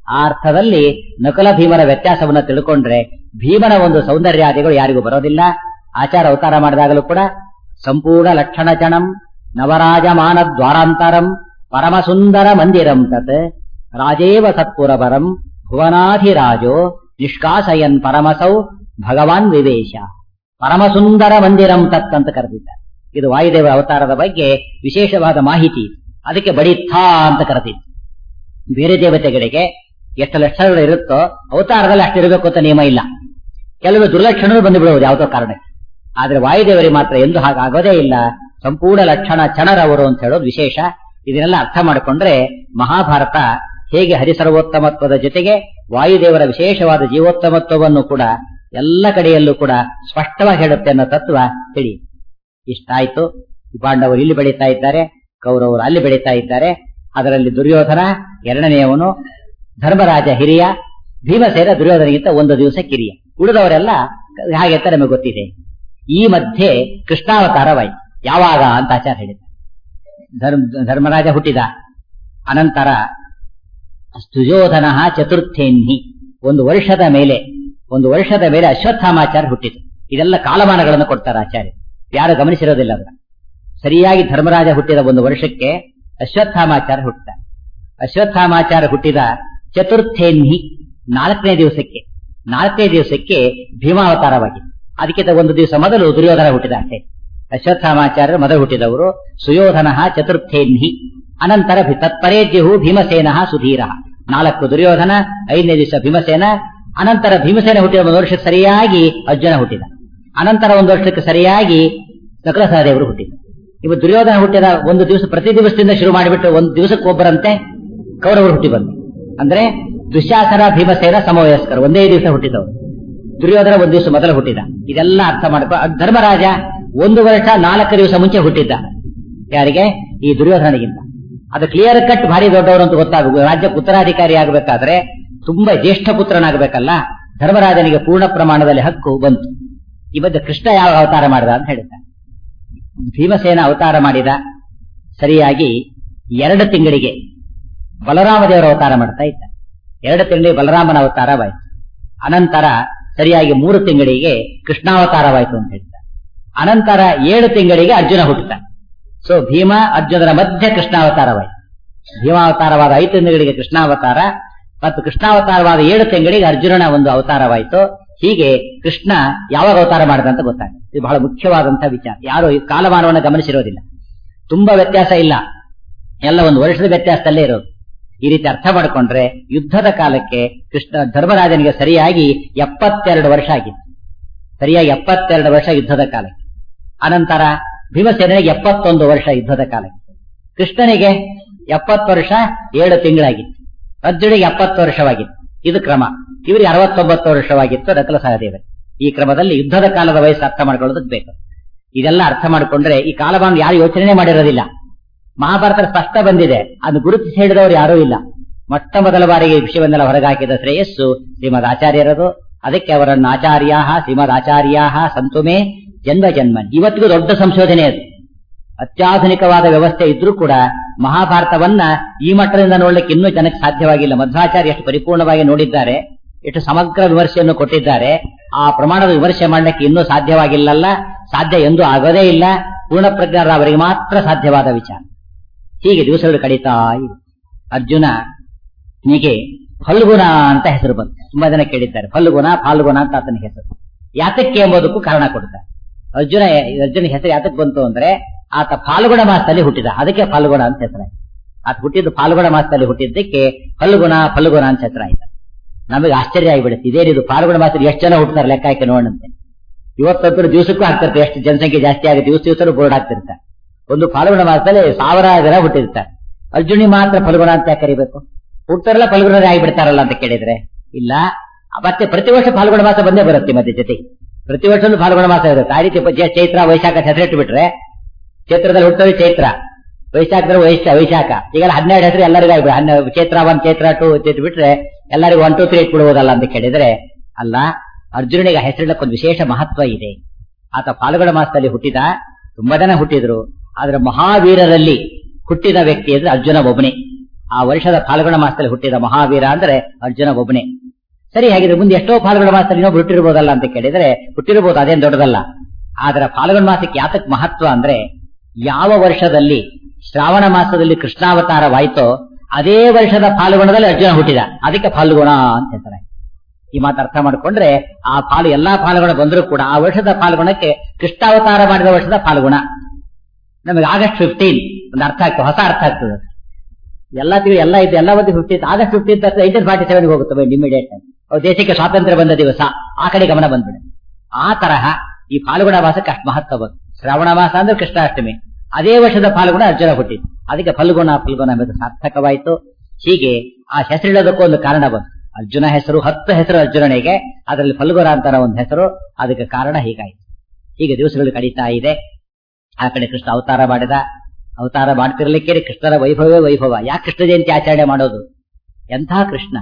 ಆ ಅರ್ಥದಲ್ಲಿ ನಕುಲ ಭೀಮನ ವ್ಯತ್ಯಾಸವನ್ನು ತಿಳ್ಕೊಂಡ್ರೆ ಭೀಮನ ಒಂದು ಸೌಂದರ್ಯಾದಿಗಳು ಯಾರಿಗೂ ಬರೋದಿಲ್ಲ ಆಚಾರ ಅವತಾರ ಮಾಡಿದಾಗಲೂ ಕೂಡ ಸಂಪೂರ್ಣ ಲಕ್ಷಣ ಚಣಂ ನವರಾಜಮಾನ ದ್ವಾರಾಂತರಂ ಪರಮ ಸುಂದರ ಮಂದಿರಂ ತತ್ ರಾಜೇವ ಸತ್ಪುರವರಂ ಭುವನಾಧಿರಾಜೋ ನಿಷ್ಕಾಸಯನ್ ಪರಮಸೌ ಭಗವಾನ್ ವಿವೇಶ ಪರಮ ಸುಂದರ ಮಂದಿರಂ ತತ್ ಅಂತ ಕರೆದಿದ್ದಾರೆ ಇದು ವಾಯುದೇವ ಅವತಾರದ ಬಗ್ಗೆ ವಿಶೇಷವಾದ ಮಾಹಿತಿ ಅದಕ್ಕೆ ಬಡಿತ್ಥ ಅಂತ ಕರೆದಿತ್ತು ಬೇರೆ ದೇವತೆಗಳಿಗೆ ಎಷ್ಟು ಲಕ್ಷಣಗಳು ಇರುತ್ತೋ ಅವತಾರದಲ್ಲಿ ಅಷ್ಟಿರಬೇಕು ಅಂತ ನಿಯಮ ಇಲ್ಲ ಕೆಲವು ದುರ್ಲಕ್ಷಣಗಳು ಬಂದು ಬಿಡುವುದು ಯಾವುದೋ ಕಾರಣಕ್ಕೆ ಆದ್ರೆ ವಾಯುದೇವರಿಗೆ ಮಾತ್ರ ಎಂದು ಹಾಗಾಗೋದೇ ಇಲ್ಲ ಸಂಪೂರ್ಣ ಲಕ್ಷಣ ಚಣರವರು ಅಂತ ಹೇಳೋದು ವಿಶೇಷ ಇದನ್ನೆಲ್ಲ ಅರ್ಥ ಮಾಡಿಕೊಂಡ್ರೆ ಮಹಾಭಾರತ ಹೇಗೆ ಹರಿಸರ್ವೋತ್ತಮತ್ವದ ಜೊತೆಗೆ ವಾಯುದೇವರ ವಿಶೇಷವಾದ ಜೀವೋತ್ತಮತ್ವವನ್ನು ಕೂಡ ಎಲ್ಲ ಕಡೆಯಲ್ಲೂ ಕೂಡ ಸ್ಪಷ್ಟವಾಗಿ ಹೇಳುತ್ತೆ ಅನ್ನೋ ತತ್ವ ತಿಳಿ ಇಷ್ಟಾಯ್ತು ಪಾಂಡವರು ಇಲ್ಲಿ ಬೆಳೀತಾ ಇದ್ದಾರೆ ಕೌರವರು ಅಲ್ಲಿ ಬೆಳೀತಾ ಇದ್ದಾರೆ ಅದರಲ್ಲಿ ದುರ್ಯೋಧನ ಎರಡನೆಯವನು ಧರ್ಮರಾಜ ಹಿರಿಯ ಭೀಮಸೇನ ದುರ್ಯೋಧನಿಗಿಂತ ಒಂದು ದಿವಸ ಕಿರಿಯ ಉಳಿದವರೆಲ್ಲ ಹಾಗೆ ಅಂತ ನಮಗೆ ಗೊತ್ತಿದೆ ಈ ಮಧ್ಯೆ ಕೃಷ್ಣಾವತಾರವಾಯಿತು ಯಾವಾಗ ಅಂತ ಆಚಾರ ಹೇಳಿದ ಧರ್ಮ ಧರ್ಮರಾಜ ಹುಟ್ಟಿದ ಅನಂತರ ಸುಯೋಧನ ಚತುರ್ಥೇನ್ಹಿ ಒಂದು ವರ್ಷದ ಮೇಲೆ ಒಂದು ವರ್ಷದ ಮೇಲೆ ಅಶ್ವತ್ಥಾಮಾಚಾರ್ಯ ಹುಟ್ಟಿತು ಇದೆಲ್ಲ ಕಾಲಮಾನಗಳನ್ನು ಕೊಡ್ತಾರೆ ಆಚಾರ್ಯ ಯಾರು ಗಮನಿಸಿರೋದಿಲ್ಲ ಅದನ್ನ ಸರಿಯಾಗಿ ಧರ್ಮರಾಜ ಹುಟ್ಟಿದ ಒಂದು ವರ್ಷಕ್ಕೆ ಅಶ್ವತ್ಥಾಮಾಚಾರ್ಯ ಹುಟ್ಟಿದ ಅಶ್ವತ್ಥಾಮಾಚಾರ್ಯ ಹುಟ್ಟಿದ ಚತುರ್ಥೇನ್ಹಿ ನಾಲ್ಕನೇ ದಿವಸಕ್ಕೆ ನಾಲ್ಕನೇ ದಿವಸಕ್ಕೆ ಭೀಮಾವತಾರವಾಗಿದೆ ಅದಕ್ಕಿಂತ ಒಂದು ದಿವಸ ಮೊದಲು ದುರ್ಯೋಧನ ಹುಟ್ಟಿದ ಅಷ್ಟೇ ಅಶ್ವತ್ಥಾಮಾಚಾರ್ಯರು ಮೊದಲು ಹುಟ್ಟಿದವರು ಸುಯೋಧನ ಚತುರ್ಥೇನ್ಹಿ ಅನಂತರ ತತ್ಪರೇಜ್ಯು ಭೀಮಸೇನ ಸುಧೀರ ನಾಲ್ಕು ದುರ್ಯೋಧನ ಐದನೇ ದಿವಸ ಭೀಮಸೇನ ಅನಂತರ ಭೀಮಸೇನ ಹುಟ್ಟಿದ ಒಂದು ವರ್ಷಕ್ಕೆ ಸರಿಯಾಗಿ ಅರ್ಜುನ ಹುಟ್ಟಿದ ಅನಂತರ ಒಂದು ವರ್ಷಕ್ಕೆ ಸರಿಯಾಗಿ ನಕಲ ಸಹದೇವರು ಹುಟ್ಟಿದ ಇವು ದುರ್ಯೋಧನ ಹುಟ್ಟಿದ ಒಂದು ದಿವಸ ಪ್ರತಿ ದಿವಸದಿಂದ ಶುರು ಮಾಡಿಬಿಟ್ಟು ಒಂದು ದಿವಸಕ್ಕೊಬ್ಬರಂತೆ ಕೌರವರು ಹುಟ್ಟಿ ಬಂದು ಅಂದ್ರೆ ದುಶ್ಯಾಸನ ಭೀಮಸೇನ ಸಮವಯಸ್ಕರು ಒಂದೇ ದಿವಸ ಹುಟ್ಟಿದವರು ದುರ್ಯೋಧನ ಒಂದು ದಿವಸ ಮೊದಲು ಹುಟ್ಟಿದ ಇದೆಲ್ಲ ಅರ್ಥ ಮಾಡ್ಕೊ ಧರ್ಮರಾಜ ಒಂದು ವರ್ಷ ನಾಲ್ಕು ದಿವಸ ಮುಂಚೆ ಹುಟ್ಟಿದ್ದ ಯಾರಿಗೆ ಈ ದುರ್ಯೋಧನಿಗಿಂತ ಅದು ಕ್ಲಿಯರ್ ಕಟ್ ಭಾರಿ ದೊಡ್ಡವರು ಅಂತ ಗೊತ್ತಾಗಬೇಕು ರಾಜ್ಯಕ್ಕೆ ಉತ್ತರಾಧಿಕಾರಿ ಆಗಬೇಕಾದ್ರೆ ತುಂಬಾ ಜ್ಯೇಷ್ಠ ಪುತ್ರನಾಗಬೇಕಲ್ಲ ಧರ್ಮರಾಜನಿಗೆ ಪೂರ್ಣ ಪ್ರಮಾಣದಲ್ಲಿ ಹಕ್ಕು ಬಂತು ಈ ಮಧ್ಯೆ ಕೃಷ್ಣ ಯಾವ ಅವತಾರ ಮಾಡಿದ ಅಂತ ಹೇಳಿದ ಭೀಮಸೇನ ಅವತಾರ ಮಾಡಿದ ಸರಿಯಾಗಿ ಎರಡು ತಿಂಗಳಿಗೆ ಬಲರಾಮ ದೇವರ ಅವತಾರ ಮಾಡ್ತಾ ಇದ್ದ ಎರಡು ತಿಂಗಳಿಗೆ ಬಲರಾಮನ ಅವತಾರವಾಯಿತು ಅನಂತರ ಸರಿಯಾಗಿ ಮೂರು ತಿಂಗಳಿಗೆ ಕೃಷ್ಣಾವತಾರವಾಯಿತು ಅಂತ ಹೇಳ್ತಾರೆ ಅನಂತರ ಏಳು ತಿಂಗಳಿಗೆ ಅರ್ಜುನ ಹುಟ್ಟುತ್ತ ಸೊ ಭೀಮ ಅರ್ಜುನರ ಮಧ್ಯ ಕೃಷ್ಣಾವತಾರವಾಯಿತು ಭೀಮಾವತಾರವಾದ ಐದು ತಿಂಗಳಿಗೆ ಕೃಷ್ಣಾವತಾರ ಮತ್ತು ಕೃಷ್ಣಾವತಾರವಾದ ಏಳು ತಿಂಗಳಿಗೆ ಅರ್ಜುನನ ಒಂದು ಅವತಾರವಾಯಿತು ಹೀಗೆ ಕೃಷ್ಣ ಯಾವಾಗ ಅವತಾರ ಮಾಡಿದ ಅಂತ ಗೊತ್ತಾಗುತ್ತೆ ಇದು ಬಹಳ ಮುಖ್ಯವಾದಂತಹ ವಿಚಾರ ಯಾರು ಈ ಕಾಲಮಾನವನ್ನು ಗಮನಿಸಿರೋದಿಲ್ಲ ತುಂಬಾ ವ್ಯತ್ಯಾಸ ಇಲ್ಲ ಎಲ್ಲ ಒಂದು ವರ್ಷದ ವ್ಯತ್ಯಾಸದಲ್ಲೇ ಇರೋದು ಈ ರೀತಿ ಅರ್ಥ ಮಾಡಿಕೊಂಡ್ರೆ ಯುದ್ಧದ ಕಾಲಕ್ಕೆ ಕೃಷ್ಣ ಧರ್ಮರಾಜನಿಗೆ ಸರಿಯಾಗಿ ಎಪ್ಪತ್ತೆರಡು ವರ್ಷ ಆಗಿತ್ತು ಸರಿಯಾಗಿ ಎಪ್ಪತ್ತೆರಡು ವರ್ಷ ಯುದ್ಧದ ಕಾಲಕ್ಕೆ ಅನಂತರ ಭೀಮಸೇನಿಗೆ ಎಪ್ಪತ್ತೊಂದು ವರ್ಷ ಯುದ್ಧದ ಕಾಲಕ್ಕೆ ಕೃಷ್ಣನಿಗೆ ಎಪ್ಪತ್ತು ವರ್ಷ ಏಳು ತಿಂಗಳಾಗಿತ್ತು ಅರ್ಜುನಿಗೆ ಎಪ್ಪತ್ತು ವರ್ಷವಾಗಿತ್ತು ಇದು ಕ್ರಮ ಇವರಿಗೆ ಅರವತ್ತೊಂಬತ್ತು ವರ್ಷವಾಗಿತ್ತು ನಕಲ ಸಹದೇವರು ಈ ಕ್ರಮದಲ್ಲಿ ಯುದ್ಧದ ಕಾಲದ ವಯಸ್ಸು ಅರ್ಥ ಮಾಡ್ಕೊಳ್ಳೋದಕ್ಕೆ ಬೇಕು ಇದೆಲ್ಲ ಅರ್ಥ ಮಾಡಿಕೊಂಡ್ರೆ ಈ ಕಾಲಮಾನ ಯಾರು ಯೋಚನೆ ಮಾಡಿರೋದಿಲ್ಲ ಮಹಾಭಾರತ ಸ್ಪಷ್ಟ ಬಂದಿದೆ ಅದು ಗುರುತಿಸಿ ಹೇಳಿದವರು ಯಾರೂ ಇಲ್ಲ ಮೊಟ್ಟ ಮೊದಲ ಬಾರಿಗೆ ಈ ವಿಷಯವನ್ನೆಲ್ಲ ಹೊರಗಾಕಿದ ಶ್ರೇಯಸ್ಸು ಶ್ರೀಮದ್ ಆಚಾರ್ಯರದು ಅದಕ್ಕೆ ಅವರನ್ನು ಆಚಾರ್ಯ ಶ್ರೀಮದ್ ಆಚಾರ್ಯ ಸಂತುಮೇ ಜನ್ಮ ಜನ್ಮ ಇವತ್ತಿಗೂ ದೊಡ್ಡ ಸಂಶೋಧನೆ ಅದು ಅತ್ಯಾಧುನಿಕವಾದ ವ್ಯವಸ್ಥೆ ಇದ್ರೂ ಕೂಡ ಮಹಾಭಾರತವನ್ನ ಈ ಮಟ್ಟದಿಂದ ನೋಡ್ಲಿಕ್ಕೆ ಇನ್ನೂ ಜನಕ್ಕೆ ಸಾಧ್ಯವಾಗಿಲ್ಲ ಮಧ್ವಾಚಾರ್ಯ ಎಷ್ಟು ಪರಿಪೂರ್ಣವಾಗಿ ನೋಡಿದ್ದಾರೆ ಎಷ್ಟು ಸಮಗ್ರ ವಿಮರ್ಶೆಯನ್ನು ಕೊಟ್ಟಿದ್ದಾರೆ ಆ ಪ್ರಮಾಣದ ವಿಮರ್ಶೆ ಮಾಡಲಿಕ್ಕೆ ಇನ್ನೂ ಸಾಧ್ಯವಾಗಿಲ್ಲಲ್ಲ ಸಾಧ್ಯ ಎಂದು ಆಗೋದೇ ಇಲ್ಲ ಪೂರ್ಣ ಪ್ರಜ್ಞರಾವರಿಗೆ ಮಾತ್ರ ಸಾಧ್ಯವಾದ ವಿಚಾರ ಹೀಗೆ ದಿವಸಗಳು ಕಳೀತಾ ಇದೆ ಅರ್ಜುನ ನಿಗೆ ಫಲ್ಗುಣ ಅಂತ ಹೆಸರು ಬಂತು ತುಂಬಾ ಜನ ಕೇಳಿದ್ದಾರೆ ಫಲ್ಗುಣ ಫಾಲ್ಗುಣ ಅಂತ ಆತನ ಹೆಸರು ಯಾತಕ್ಕೆ ಎಂಬುದಕ್ಕೂ ಕಾರಣ ಕೊಡ್ತಾರೆ ಅರ್ಜುನ ಅರ್ಜುನ ಹೆಸರು ಯಾತಕ್ಕೆ ಬಂತು ಅಂದ್ರೆ ಆತ ಫಾಲ್ಗುಣ ಮಾಸದಲ್ಲಿ ಹುಟ್ಟಿದ ಅದಕ್ಕೆ ಫಾಲ್ಗುಣ ಅಂತ ಹೆಸರಾಯ್ತು ಆತ ಹುಟ್ಟಿದ್ದು ಫಾಲ್ಗುಣ ಮಾಸದಲ್ಲಿ ಹುಟ್ಟಿದ್ದಕ್ಕೆ ಫಲ್ಗುಣ ಫಲ್ಗುಣ ಅಂತ ಹೆಸರಾಯ್ತು ನಮಗೆ ಆಶ್ಚರ್ಯ ಆಗಿಬಿಡುತ್ತೆ ಇದೇನಿದು ಫಾಲ್ಗುಣ ಮಾಸದಲ್ಲಿ ಎಷ್ಟು ಜನ ಹುಟ್ಟುತ್ತಾರೆ ಲೆಕ್ಕ ಹಾಕಿ ನೋಡಂತೆ ಇವತ್ತಂತೂ ದಿವಸಕ್ಕೂ ಹಾಕ್ತಿರ್ತಾರೆ ಎಷ್ಟು ಜನಸಂಖ್ಯೆ ಜಾಸ್ತಿ ಆಗಿ ದಿವಸ ದಿವಸ ಬೋರ್ಡ್ ಹಾಕ್ತಿರ್ತಾರೆ ಒಂದು ಫಾಲ್ಗುಣ ಮಾಸದಲ್ಲಿ ಸಾವಿರ ಜನ ಹುಟ್ಟಿರ್ತಾರೆ ಅರ್ಜುನಿ ಮಾತ್ರ ಫಲ್ಗುಣ ಅಂತ ಯಾಕೆ ಕರಿಬೇಕು ಹುಡ್ತಾರಲ್ಲ ಫಲ್ಗುಣರೇ ಆಗಿಬಿಡ್ತಾರಲ್ಲ ಅಂತ ಕೇಳಿದ್ರೆ ಇಲ್ಲ ಮತ್ತೆ ಪ್ರತಿ ವರ್ಷ ಫಾಲ್ಗುಣ ಮಾಸ ಬಂದೇ ಬರುತ್ತೆ ಮತ್ತೆ ಜೊತೆಗೆ ಪ್ರತಿ ವರ್ಷನೂ ಫಾಲ್ಗುಣ ಮಾಸ ಇರುತ್ತೆ ಆ ರೀತಿ ಜ- ಚೈತ್ರ ವೈಶಾಖ ಹೆಸರಿಟ್ಟು ಬಿಟ್ರೆ ಚೈತ್ರದಲ್ಲಿ ಹುಟ್ಟೋದು ಚೈತ್ರ ವೈಶಾಖದಲ್ಲಿ ವೈಶ ವೈಶಾಖ ಈಗೆಲ್ಲ ಹನ್ನೆರಡು ಹೆಸರು ಎಲ್ಲರಿಗೂ ಆಗ್ಬಿಡ ಹನ್ನೆರಡು ಚೈತ್ರ ಒನ್ ಚೈತ್ರ ಟು ಇಟ್ಟು ಬಿಟ್ರೆ ಎಲ್ಲರಿಗೂ ಒನ್ ಟು ತ್ರೀ ಇಟ್ಬಿಡ್ಬೋದಲ್ಲ ಅಂತ ಕೇಳಿದ್ರೆ ಅಲ್ಲ ಅರ್ಜುನನಿಗೆ ಹೆಸರಿಡಕ್ಕೆ ಒಂದು ವಿಶೇಷ ಮಹತ್ವ ಇದೆ ಆತ ಫಾಲ್ಗುಣ ಮಾಸದಲ್ಲಿ ಹುಟ್ಟಿದ ತುಂಬಾ ಜನ ಹುಟ್ಟಿದ್ರು ಆದ್ರೆ ಮಹಾವೀರರಲ್ಲಿ ಹುಟ್ಟಿದ ವ್ಯಕ್ತಿ ಅಂದ್ರೆ ಅರ್ಜುನ ಒಬ್ಬನೇ ಆ ವರ್ಷದ ಫಾಲ್ಗುಣ ಮಾಸದಲ್ಲಿ ಹುಟ್ಟಿದ ಮಹಾವೀರ ಅಂದ್ರೆ ಅರ್ಜುನ ಒಬ್ಬನೇ ಸರಿ ಹಾಗಿದ್ರೆ ಮುಂದೆ ಎಷ್ಟೋ ಫಾಲ್ಗುಣ ಮಾಸದಲ್ಲಿ ಇನ್ನೊಬ್ರು ಹುಟ್ಟಿರ್ಬೋದಲ್ಲ ಅಂತ ಕೇಳಿದ್ರೆ ಹುಟ್ಟಿರ್ಬೋದು ಅದೇನ್ ದೊಡ್ಡದಲ್ಲ ಆದ್ರೆ ಫಾಲ್ಗುಣ ಮಾಸಕ್ಕೆ ಯಾತಕ್ ಮಹತ್ವ ಅಂದ್ರೆ ಯಾವ ವರ್ಷದಲ್ಲಿ ಶ್ರಾವಣ ಮಾಸದಲ್ಲಿ ಕೃಷ್ಣಾವತಾರವಾಯ್ತೋ ಅದೇ ವರ್ಷದ ಫಾಲ್ಗುಣದಲ್ಲಿ ಅರ್ಜುನ ಹುಟ್ಟಿದ ಅದಕ್ಕೆ ಫಾಲ್ಗುಣ ಅಂತ ಹೇಳ್ತಾರೆ ಈ ಮಾತು ಅರ್ಥ ಮಾಡ್ಕೊಂಡ್ರೆ ಆ ಫಾಲು ಎಲ್ಲಾ ಫಾಲ್ಗುಣ ಬಂದರೂ ಕೂಡ ಆ ವರ್ಷದ ಫಾಲ್ಗುಣಕ್ಕೆ ಕೃಷ್ಣಾವತಾರ ಮಾಡಿದ ವರ್ಷದ ಫಾಲ್ಗುಣ ನಮಗೆ ಆಗಸ್ಟ್ ಫಿಫ್ಟೀನ್ ಒಂದು ಅರ್ಥ ಆಗ್ತದೆ ಹೊಸ ಅರ್ಥ ಆಗ್ತದೆ ಎಲ್ಲ ತಿಳಿ ಎಲ್ಲ ಇದೆ ಎಲ್ಲ ಒಂದು fifteen August fifteen eighteen forty seven ಹೋಗುತ್ತೆ ಇಮಿಡಿಯೇಟ್ ದೇಶಕ್ಕೆ ಸ್ವಾತಂತ್ರ್ಯ ಬಂದ ದಿವಸ ಆ ಕಡೆ ಗಮನ ಬಂದ್ಬಿಡೆ ಆ ತರಹ ಈ ಫಾಲ್ಗುಣ ಮಾಸಕ್ಕೆ ಅಷ್ಟು ಮಹತ್ವ ಬಂತು ಶ್ರಾವಣ ಮಾಸ ಅಂದ್ರೆ ಕೃಷ್ಣಾಷ್ಟಮಿ ಅದೇ ವರ್ಷದ ಫಾಲ್ಗುಣ ಅರ್ಜುನ ಹುಟ್ಟಿದ್ದು ಅದಕ್ಕೆ ಫಲ್ಗುಣ ಫಲ್ಗುಣ ಎಂಬುದು ಸಾರ್ಥಕವಾಯಿತು ಹೀಗೆ ಆ ಹೆಸರಿಡೋದಕ್ಕೂ ಒಂದು ಕಾರಣ ಬಂತು ಅರ್ಜುನ ಹೆಸರು ಹತ್ತು ಹೆಸರು ಅರ್ಜುನನಿಗೆ ಅದರಲ್ಲಿ ಫಲ್ಗುಣ ಅಂತಾರ ಒಂದು ಹೆಸರು ಅದಕ್ಕೆ ಕಾರಣ ಹೀಗಾಯಿತು ಹೀಗೆ ದಿವಸಗಳು ಕಳೀತಾ ಇದೆ ಆ ಕಡೆ ಕೃಷ್ಣ ಅವತಾರ ಮಾಡಿದ ಅವತಾರ ಮಾಡ್ತಿರ್ಲಿಕ್ಕೆ ಕೃಷ್ಣನ ವೈಭವೇ ವೈಭವ ಯಾಕೆ ಕೃಷ್ಣ ಜಯಂತಿ ಆಚರಣೆ ಮಾಡೋದು ಎಂಥ ಕೃಷ್ಣ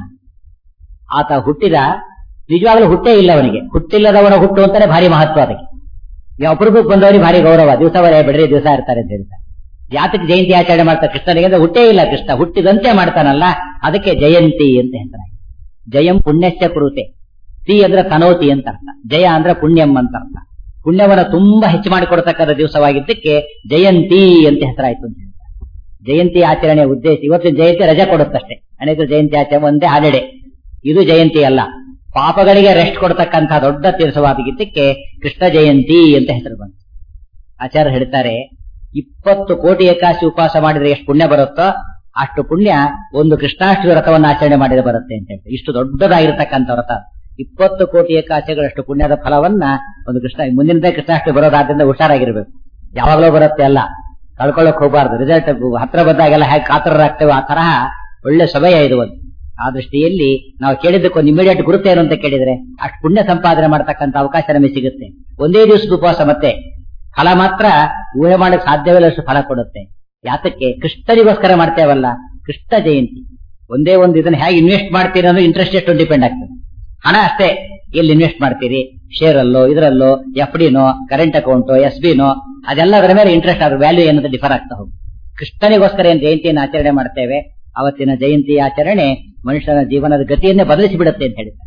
ಆತ ಹುಟ್ಟಿದ ನಿಜವಾಗ್ಲೂ ಹುಟ್ಟೇ ಇಲ್ಲ ಅವನಿಗೆ ಹುಟ್ಟಿಲ್ಲದವನ ಹುಟ್ಟು ಅಂತಾನೆ ಭಾರಿ ಮಹತ್ವ ಅದಕ್ಕೆ ಈ ಅಪರೂಪಕ್ಕೆ ಬಂದವರಿಗೆ ಭಾರಿ ಗೌರವ ದಿವಸ ಬರೇ ಬಿಡ್ರಿ ದಿವಸ ಇರ್ತಾರೆ ಅಂತ ಹೇಳ್ತಾರೆ ಯಾತಕ್ಕೆ ಜಯಂತಿ ಆಚರಣೆ ಮಾಡ್ತಾರೆ ಕೃಷ್ಣನಿಗೆ ಅಂದ್ರೆ ಹುಟ್ಟೇ ಇಲ್ಲ ಕೃಷ್ಣ ಹುಟ್ಟಿದಂತೆ ಮಾಡ್ತಾನಲ್ಲ ಅದಕ್ಕೆ ಜಯಂತಿ ಅಂತ ಹೇಳ್ತಾರೆ ಜಯಂ ಪುಣ್ಯಶ್ಚ ಕುರುತೆ ತಿ ಅಂದ್ರೆ ತನೋತಿ ಅಂತ ಅರ್ಥ ಜಯ ಅಂದ್ರೆ ಪುಣ್ಯಂ ಅಂತ ಅರ್ಥ ಪುಣ್ಯವನ್ನ ತುಂಬಾ ಹೆಚ್ಚು ಮಾಡಿಕೊಡ್ತಕ್ಕಂಥ ದಿವಸವಾಗಿದ್ದಕ್ಕೆ ಜಯಂತಿ ಅಂತ ಹೆಸರಾಯ್ತು ಅಂತ ಹೇಳ್ತಾರೆ ಜಯಂತಿ ಆಚರಣೆಯ ಉದ್ದೇಶ ಇವತ್ತಿನ ಜಯಂತಿ ರಜೆ ಕೊಡುತ್ತಷ್ಟೇ ಅನೇಕ ಜಯಂತಿ ಆಚರಣೆ ಒಂದೇ ಹಾಲಿಡೆ ಇದು ಜಯಂತಿ ಅಲ್ಲ ಪಾಪಗಳಿಗೆ ರೆಸ್ಟ್ ಕೊಡ್ತಕ್ಕಂಥ ದೊಡ್ಡ ತೀರ್ಸವಾದಗಿದ್ದಕ್ಕೆ ಕೃಷ್ಣ ಜಯಂತಿ ಅಂತ ಹೆಸರು ಬಂತು ಆಚಾರ್ಯ ಹೇಳ್ತಾರೆ ಇಪ್ಪತ್ತು ಕೋಟಿ ಏಕಾಶಿ ಉಪವಾಸ ಮಾಡಿದ್ರೆ ಎಷ್ಟು ಪುಣ್ಯ ಬರುತ್ತೋ ಅಷ್ಟು ಪುಣ್ಯ ಒಂದು ಕೃಷ್ಣಾಷ್ಟಮಿ ವ್ರತವನ್ನು ಆಚರಣೆ ಮಾಡಿದ್ರೆ ಬರುತ್ತೆ ಅಂತ ಹೇಳ್ತಾರೆ ಇಷ್ಟು ದೊಡ್ಡದಾಗಿರ್ತಕ್ಕಂಥ ವ್ರತ ಇಪ್ಪತ್ತು ಕೋಟಿ ಏಕಾಶಿಗಳಷ್ಟು ಪುಣ್ಯದ ಫಲವನ್ನ ಒಂದು ಕೃಷ್ಣ ಮುಂದಿನದೇ ಕೃಷ್ಣಾಷ್ಟಮಿ ಬರೋದಾದ್ರಿಂದ ಹುಷಾರಾಗಿರ್ಬೇಕು ಯಾವಾಗಲೂ ಬರುತ್ತೆ ಅಲ್ಲ ಕಳ್ಕೊಳ್ಳಕ್ ಹೋಗಬಾರ್ದು ರಿಸಲ್ಟ್ ಹತ್ರ ಬಂದಾಗೆಲ್ಲ ಹೇಗೆ ಕಾತರರಾಗ್ತೇವೆ ಆ ತರಹ ಒಳ್ಳೆ ಸಮಯ ಇದು ಒಂದು ಆ ದೃಷ್ಟಿಯಲ್ಲಿ ನಾವು ಕೇಳಿದ್ದಕ್ಕೊಂದು ಇಮಿಡಿಯೇಟ್ ಗುರುತೇನು ಅಂತ ಕೇಳಿದ್ರೆ ಅಷ್ಟು ಪುಣ್ಯ ಸಂಪಾದನೆ ಮಾಡ್ತಕ್ಕಂಥ ಅವಕಾಶ ನಮಗೆ ಸಿಗುತ್ತೆ ಒಂದೇ ದಿವಸದ ಉಪವಾಸ ಮತ್ತೆ ಫಲ ಮಾತ್ರ ಊಹೆ ಮಾಡಕ್ ಸಾಧ್ಯವಿಲ್ಲಷ್ಟು ಫಲ ಕೊಡುತ್ತೆ ಯಾತಕ್ಕೆ ಕೃಷ್ಣನಿಗೋಸ್ಕರ ಮಾಡ್ತೇವಲ್ಲ ಕೃಷ್ಣ ಜಯಂತಿ ಒಂದೇ ಒಂದು ಇದನ್ನ ಹೇಗೆ ಇನ್ವೆಸ್ಟ್ ಮಾಡ್ತೀರಿ ಅನ್ನೋ ಇಂಟ್ರೆಸ್ಟ್ ಎಷ್ಟು ಡಿಪೆಂಡ್ ಆಗ್ತದೆ ಹಣ ಅಷ್ಟೇ ಎಲ್ಲಿ ಇನ್ವೆಸ್ಟ್ ಮಾಡ್ತೀರಿ ಶೇರ್ ಅಲ್ಲೋ ಇದರಲ್ಲೋ ಎಫ್ ಡಿನೋ ಕರೆಂಟ್ ಅಕೌಂಟ್ ಎಸ್ ಬಿನೋ ಅದೆಲ್ಲದರ ಮೇಲೆ ಇಂಟ್ರೆಸ್ಟ್ ಆದ್ರೆ ವ್ಯಾಲ್ಯೂ ಏನಂತ ಡಿಫರ್ ಆಗ್ತಾ ಹೋಗುತ್ತೆ ಕೃಷ್ಣನಿಗೋಸ್ಕರ ಏನ್ ಜಯಂತಿಯನ್ನು ಆಚರಣೆ ಮಾಡ್ತೇವೆ ಅವತ್ತಿನ ಜಯಂತಿ ಆಚರಣೆ ಮನುಷ್ಯನ ಜೀವನದ ಗತಿಯನ್ನೇ ಬದಲಿಸಿ ಬಿಡುತ್ತೆ ಅಂತ ಹೇಳಿದ್ದಾರೆ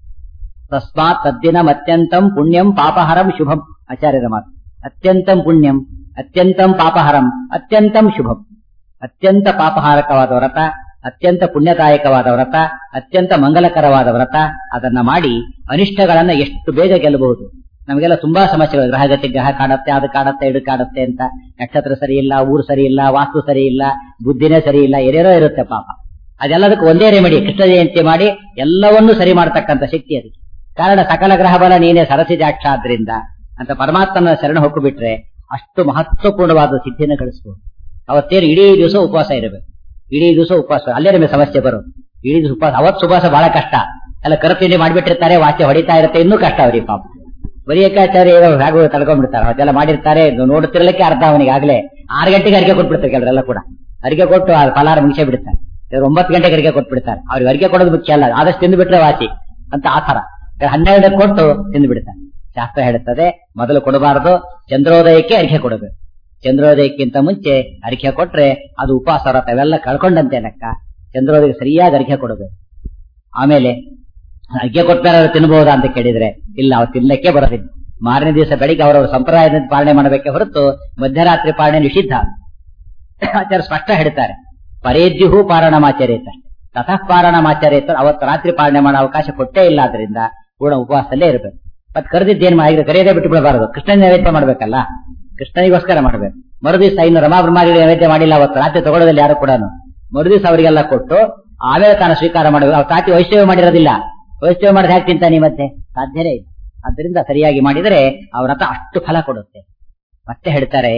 ತಸ್ಮಾತ್ ತದ್ದಿನಂ ಅತ್ಯಂತಂ ಪುಣ್ಯಂ ಪಾಪಹರಂ ಶುಭಂ ಆಚಾರ್ಯರ ಮಾತು ಅತ್ಯಂತಂ ಪುಣ್ಯಂ ಅತ್ಯಂತಂ ಪಾಪಹರಂ ಅತ್ಯಂತಂ ಶುಭಂ ಅತ್ಯಂತ ಪಾಪಹಾರಕವಾದ ವ್ರತ ಅತ್ಯಂತ ಪುಣ್ಯದಾಯಕವಾದ ವ್ರತ ಅತ್ಯಂತ ಮಂಗಲಕರವಾದ ವ್ರತ ಅದನ್ನ ಮಾಡಿ ಅನಿಷ್ಟಗಳನ್ನ ಎಷ್ಟು ಬೇಗ ಗೆಲ್ಲಬಹುದು ನಮಗೆಲ್ಲ ತುಂಬಾ ಸಮಸ್ಯೆಗಳು ಗ್ರಹಗತಿ ಗ್ರಹ ಕಾಡುತ್ತೆ ಅದು ಕಾಡುತ್ತೆ ಇದು ಕಾಡುತ್ತೆ ಅಂತ ನಕ್ಷತ್ರ ಸರಿ ಇಲ್ಲ ಊರು ಸರಿ ಇಲ್ಲ ವಾಸ್ತು ಸರಿ ಇಲ್ಲ ಬುದ್ಧಿನೇ ಸರಿ ಇಲ್ಲ ಏನೇನೋ ಇರುತ್ತೆ ಪಾಪ ಅದೆಲ್ಲದಕ್ಕೂ ಒಂದೇ ರೆಮಿಡಿ ಕೃಷ್ಣ ಜಯಂತಿ ಮಾಡಿ ಎಲ್ಲವನ್ನೂ ಸರಿ ಮಾಡತಕ್ಕಂಥ ಶಕ್ತಿ ಅದಕ್ಕೆ ಕಾರಣ ಸಕಲ ಗ್ರಹ ಬಲ ನೀನೇ ಸರಸಿಜಾಕ್ಷ ಆದ್ರಿಂದ ಅಂತ ಪರಮಾತ್ಮನ ಶರಣ ಹೊಕ್ಕು ಅಷ್ಟು ಮಹತ್ವಪೂರ್ಣವಾದ ಸಿದ್ಧಿಯನ್ನು ಗಳಿಸಬಹುದು ಅವತ್ತೇನು ಇಡೀ ದಿವಸ ಉಪವಾಸ ಇರಬೇಕು ಇಡೀ ದಿವಸ ಉಪವಾಸ ಅಲ್ಲೇ ನಮಗೆ ಸಮಸ್ಯೆ ಬರೋದು ಇಡೀ ದಿವಸ ಉಪವಾಸ ಅವತ್ತು ಉಪವಾಸ ಬಹಳ ಕಷ್ಟ ಎಲ್ಲ ಕರತಿಂಡಿ ಮಾಡಿಬಿಟ್ಟಿರ್ತಾರೆ ವಾಚ್ಯ ಹೊಡಿತಾ ಇರುತ್ತೆ ಇನ್ನೂ ಕಷ್ಟ ಅವ್ರಿಗೆ ಪಾಪ ಬರೀ ಏಕಾಚಾರ್ಯ ಹೇಗೋ ತಡ್ಕೊಂಡ್ಬಿಡ್ತಾರೆ ಅದೆಲ್ಲ ಮಾಡಿರ್ತಾರೆ ನೋಡುತ್ತಿರಲಿಕ್ಕೆ ಅರ್ಧ ಅವನಿಗೆ ಆಗ್ಲೇ ಆರು ಗಂಟೆಗೆ ಅರಿಕೆ ಕೊಟ್ಬಿಡ್ತಾರೆ ಕೆಲವರೆಲ್ಲ ಕೂಡ ಅರಿಕೆ ಕೊಟ್ಟು ಆ ಫಲಾರ ಮುಗಿಸೇ ಬಿಡ್ತಾರೆ ಇವ್ರು ಒಂಬತ್ತು ಗಂಟೆಗೆ ಅರಿಕೆ ಕೊಟ್ಬಿಡ್ತಾರೆ ಅವ್ರಿಗೆ ಅರಿಕೆ ಕೊಡೋದು ಮುಖ್ಯ ಅಲ್ಲ ಆದಷ್ಟು ತಿಂದು ಬಿಟ್ರೆ ವಾಸಿ ಅಂತ ಆ ತರ ಹನ್ನೆರಡಕ್ಕೆ ಕೊಟ್ಟು ತಿಂದು ಬಿಡ್ತಾರೆ ಶಾಸ್ತ್ರ ಹೇಳುತ್ತದೆ ಮೊದಲು ಕೊಡಬಾರದು ಚಂದ್ರೋದಯಕ್ಕೆ ಅರಿಕೆ ಕೊಡಬೇಕು ಚಂದ್ರೋದಯಕ್ಕಿಂತ ಮುಂಚೆ ಅರಿಕೆ ಕೊಟ್ರೆ ಅದು ಉಪವಾಸ ವ್ರತ ಅವೆಲ್ಲ ಕಳ್ಕೊಂಡಂತೆ ಲೆಕ್ಕ ಚಂದ್ರೋದಯಕ್ಕೆ ಸರಿಯಾಗಿ ಅರಿಕೆ ಕೊಡಬೇಕು ಆಮೇಲೆ ಅರ್ಘ್ಯ ಕೊಟ್ಮೇಲೆ ತಿನ್ನಬಹುದಾ ಅಂತ ಕೇಳಿದ್ರೆ ಇಲ್ಲ ಅವ್ರು ತಿನ್ನಕ್ಕೆ ಬರೋದಿಲ್ಲ ಮಾರನೇ ದಿವಸ ಬೆಳಿಗ್ಗೆ ಅವರವರ ಸಂಪ್ರದಾಯದಿಂದ ಪಾಲನೆ ಮಾಡಬೇಕೆ ಹೊರತು ಮಧ್ಯರಾತ್ರಿ ಪಾಲನೆ ನಿಷಿದ್ಧ ಆಚಾರ್ಯ ಸ್ಪಷ್ಟ ಹೇಳ್ತಾರೆ ಪರೇದ್ಯುಹು ಪಾರಣಮಾಚರೇತ ತತಃ ಪಾರಣಮಾಚರೇತ ಅವತ್ತು ರಾತ್ರಿ ಪಾಲನೆ ಮಾಡೋ ಅವಕಾಶ ಕೊಟ್ಟೇ ಇಲ್ಲ ಆದ್ರಿಂದ ಪೂರ್ಣ ಉಪವಾಸದಲ್ಲೇ ಇರಬೇಕು ಮತ್ತೆ ಕರೆದಿದ್ದೇನು ಮಾಡಿದ್ರೆ ಕರೆಯದೇ ಬಿಟ್ಟು ಬಿಡಬಾರದು ಕೃಷ್ಣನ ನೈವೇದ್ಯ ಮಾಡ್ಬೇಕಲ್ಲ ಕೃಷ್ಣನಿಗೋಸ್ಕರ ಮಾಡ್ಬೇಕು ಮರುದಿವಸ ಇನ್ನು ರಮಾ ಬ್ರಹ್ಮಾದಿಗಳ ನೈವೇದ್ಯ ಮಾಡಿಲ್ಲ ಅವತ್ತು ರಾತ್ರಿ ತಗೊಳ್ಳೋದಿಲ್ಲ ಯಾರು ಕೂಡ ಮರುದಿವಸ ಅವರಿಗೆಲ್ಲ ಕೊಟ್ಟು ಆಮೇಲೆ ತಾನು ಸ್ವೀಕಾರ ಮಾಡಬೇಕು ಅವ್ರು ತಾತಿ ವೈಷ್ಣವ ಮಾಡಿರೋದಿಲ್ಲ ವೈಷ್ಣವ ಮಾಡಿದ ಹೇಗೆ ತಿಂತಾನೆ ಮತ್ತೆ ಸಾಧ್ಯನೇ ಇಲ್ಲ ಅದರಿಂದ ಸರಿಯಾಗಿ ಮಾಡಿದರೆ ಆ ವ್ರತ ಅಷ್ಟು ಫಲ ಕೊಡುತ್ತೆ ಮತ್ತೆ ಹೇಳ್ತಾರೆ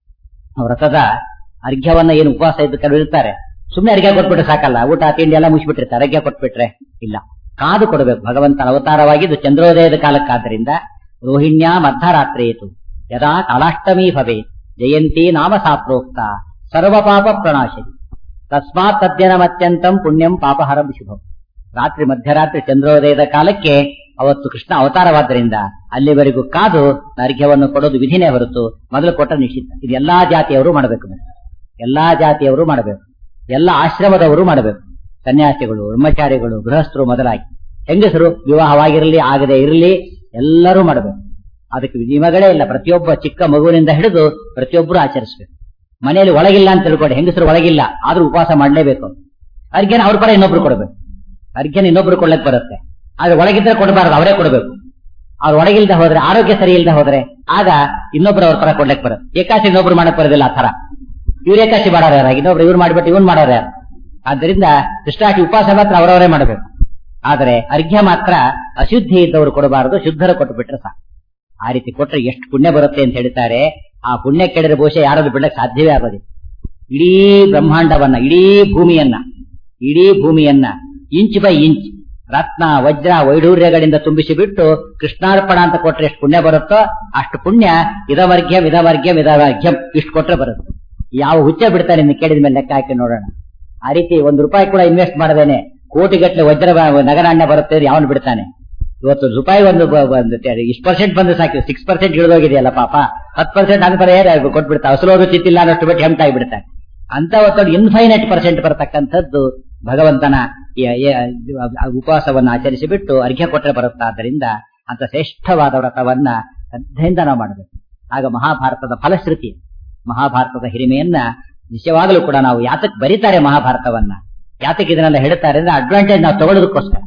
ವ್ರತದ ಅರ್ಘ್ಯವನ್ನ ಏನು ಉಪವಾಸ ಇದ್ದು ಕೆಲವರು ಇರ್ತಾರೆ ಸುಮ್ಮನೆ ಅರ್ಘ್ಯ ಕೊಟ್ಬಿಟ್ರೆ ಸಾಕಲ್ಲ ಊಟ ತಿಂಡಿ ಎಲ್ಲ ಮುಗಿಸ್ಬಿಟ್ಟಿರ್ತಾರೆ ಅರ್ಘ್ಯ ಕೊಟ್ಬಿಟ್ರೆ ಇಲ್ಲ ಕಾದು ಕೊಡಬೇಕು ಭಗವಂತನ ಅವತಾರವಾಗಿದ್ದು ಚಂದ್ರೋದಯದ ಕಾಲಕ್ಕಾದ್ದರಿಂದ ರೋಹಿಣ್ಯ ಮಧ್ಯರಾತ್ರಿಯಿತು ಯದಾ ಕಾಲಾಷ್ಟಮಿ ಭವೆ ಜಯಂತಿ ನಾಮ ಸಾಪ್ರೋಕ್ತ ಸರ್ವ ಪಾಪ ಪ್ರಣಾಶಿ ತಸ್ಮಾತ್ ತದ್ಯನಮತ್ಯಂತಂ ಪುಣ್ಯಂ ಪಾಪಹರಂ ಶುಭಂ ರಾತ್ರಿ ಮಧ್ಯರಾತ್ರಿ ಚಂದ್ರೋದಯದ ಕಾಲಕ್ಕೆ ಅವತ್ತು ಕೃಷ್ಣ ಅವತಾರವಾದ್ದರಿಂದ ಅಲ್ಲಿವರೆಗೂ ಕಾದು ಅರ್ಘ್ಯವನ್ನು ಕೊಡೋದು ವಿಧಿನೇ ಹೊರತು ಮೊದಲು ಕೊಟ್ಟ ನಿಷಿದ್ಧ ಇದು ಎಲ್ಲಾ ಜಾತಿಯವರು ಮಾಡಬೇಕು ಎಲ್ಲಾ ಜಾತಿಯವರು ಮಾಡಬೇಕು ಎಲ್ಲ ಆಶ್ರಮದವರು ಮಾಡಬೇಕು ಸನ್ಯಾಸಿಗಳು ಬ್ರಹ್ಮಚಾರಿಗಳು ಗೃಹಸ್ಥರು ಮೊದಲಾಗಿ ಹೆಂಗಸರು ವಿವಾಹವಾಗಿರಲಿ ಆಗದೆ ಇರಲಿ ಎಲ್ಲರೂ ಮಾಡಬೇಕು ಅದಕ್ಕೆ ನಿಯಮಗಳೇ ಇಲ್ಲ ಪ್ರತಿಯೊಬ್ಬ ಚಿಕ್ಕ ಮಗುವಿನಿಂದ ಹಿಡಿದು ಪ್ರತಿಯೊಬ್ಬರು ಆಚರಿಸಬೇಕು ಮನೆಯಲ್ಲಿ ಒಳಗಿಲ್ಲ ಅಂತ ತಿಳ್ಕೊಂಡು ಹೆಂಗಸರು ಒಳಗಿಲ್ಲ ಆದ್ರೂ ಉಪವಾಸ ಮಾಡಲೇಬೇಕು ಅರ್ಘ್ಯನ ಅವ್ರ ಪರ ಇನ್ನೊಬ್ರು ಕೊಡಬೇಕು ಅರ್ಘ್ಯನ ಇನ್ನೊಬ್ರು ಕೊಡ್ಲಕ್ ಬರುತ್ತೆ ಆದ್ರೆ ಒಳಗಿದ್ರೆ ಕೊಡಬಾರದು ಅವರೇ ಕೊಡಬೇಕು ಅವ್ರು ಒಳಗಿಲ್ದ ಹೋದ್ರೆ ಆರೋಗ್ಯ ಸರಿ ಇಲ್ದ ಹೋದ್ರೆ ಆಗ ಇನ್ನೊಬ್ರು ಅವ್ರ ಪರ ಕೊಡ್ಲಕ್ ಬರುತ್ತೆ ಏಕಾಶಿ ಇನ್ನೊಬ್ರು ಮಾಡಕ್ ಬರೋದಿಲ್ಲ ಆ ತರ ಇವ್ರು ಏಕಾಶಿ ಮಾಡೋರು ಯಾರು ಇನ್ನೊಬ್ರು ಇವ್ರು ಮಾಡ್ಬಿಟ್ಟು ಇವ್ನು ಮಾಡೋರು ಯಾರು ಆದ್ದರಿಂದ ಕೃಷ್ಣಾಷ್ಟಿ ಉಪವಾಸ ಮಾತ್ರ ಅವರವರೇ ಮಾಡಬೇಕು ಆದರೆ ಅರ್ಘ್ಯ ಮಾತ್ರ ಅಶುದ್ಧಿ ಇದ್ದವರು ಕೊಡಬಾರದು ಶುದ್ಧರು ಕೊಟ್ಟು ಬಿಟ್ರೆ ಸಾಕು ಆ ರೀತಿ ಕೊಟ್ರೆ ಎಷ್ಟು ಪುಣ್ಯ ಬರುತ್ತೆ ಅಂತ ಹೇಳ್ತಾರೆ ಆ ಪುಣ್ಯ ಕೆಡರೆ ಬಹುಶಃ ಯಾರಾದ್ರೂ ಬಿಡಕ್ಕೆ ಸಾಧ್ಯವೇ ಆಗೋದಿಲ್ಲ ಇಡೀ ಬ್ರಹ್ಮಾಂಡವನ್ನ ಇಡೀ ಭೂಮಿಯನ್ನ ಇಡೀ ಭೂಮಿಯನ್ನ ಇಂಚ್ ಬೈ ಇಂಚ್ ರತ್ನ ವಜ್ರ ವೈಢೂರ್ಯಗಳಿಂದ ತುಂಬಿಸಿ ಬಿಟ್ಟು ಕೃಷ್ಣಾರ್ಪಣ ಅಂತ ಕೊಟ್ರೆ ಎಷ್ಟು ಪುಣ್ಯ ಬರುತ್ತೋ ಅಷ್ಟು ಪುಣ್ಯ ಇದವರ್ಗ್ಯಂ ಇದವರ್ಗ್ಯಂ ಇದವರ್ಗ್ಯಂ ಇಷ್ಟು ಕೊಟ್ರೆ ಬರುತ್ತೆ ಯಾವ ಹುಚ್ಚ ಬಿಡ್ತಾನೆ ನಿನ್ನ ಕೇಳಿದ ಮೇಲೆ ಲೆಕ್ಕ ಹಾಕಿ ನೋಡೋಣ ಆ ರೀತಿ ಒಂದು ರೂಪಾಯಿ ಕೂಡ ಇನ್ವೆಸ್ಟ್ ಮಾಡದೇನೆ ಕೋಟಿಗಟ್ಟಲೆ ವಜ್ರ ನಗರಾಣ್ಯ ಬರುತ್ತೆ ಯಾವನು ಬಿಡ್ತಾನೆ ಇವತ್ತು ರೂಪಾಯಿ ಒಂದು ಇಷ್ಟು ಪರ್ಸೆಂಟ್ ಬಂದು ಸಾಕು ಸಿಕ್ಸ್ ಪರ್ಸೆಂಟ್ ಇಳಿದೋಗಿದೆಯಲ್ಲ ಪಾಪ ಹತ್ತು ಪರ್ಸೆಂಟ್ ಅನ್ಪರ ಕೊಟ್ಬಿಡ್ತಾ ಹಸಲೋರು ಚಿತ್ತಿಲ್ಲ ಅನ್ನಷ್ಟು ಬಿಟ್ಟು ಹೆಮ್ಟ ಆಗಿಬಿಡ್ತಾನೆ ಅಂತ ಒತ್ತಡ ಇನ್ಫೈನೈಟ್ ಪರ್ಸೆಂಟ್ ಬರತಕ್ಕಂಥದ್ದು ಭಗವಂತನ ಉಪವಾಸವನ್ನು ಆಚರಿಸಿ ಬಿಟ್ಟು ಅರ್ಘ್ಯ ಕೊಟ್ಟರೆ ಬರುತ್ತಾದ್ದರಿಂದ ಅಂತ ಶ್ರೇಷ್ಠವಾದ ವ್ರತವನ್ನ ಶ್ರದ್ಧೆಯಿಂದ ನಾವು ಮಾಡಬೇಕು ಆಗ ಮಹಾಭಾರತದ ಫಲಶ್ರುತಿ ಮಹಾಭಾರತದ ಹಿರಿಮೆಯನ್ನ ನಿಜವಾಗಲೂ ಕೂಡ ನಾವು ಯಾತಕ್ ಬರೀತಾರೆ ಮಹಾಭಾರತವನ್ನ ಯಾತಕ್ಕೆ ಇದನ್ನೆಲ್ಲ ಹೇಳ್ತಾರೆ ಅಂದ್ರೆ ಅಡ್ವಾಂಟೇಜ್ ನಾವು ತಗೊಳ್ಳೋದಕ್ಕೋಸ್ಕರ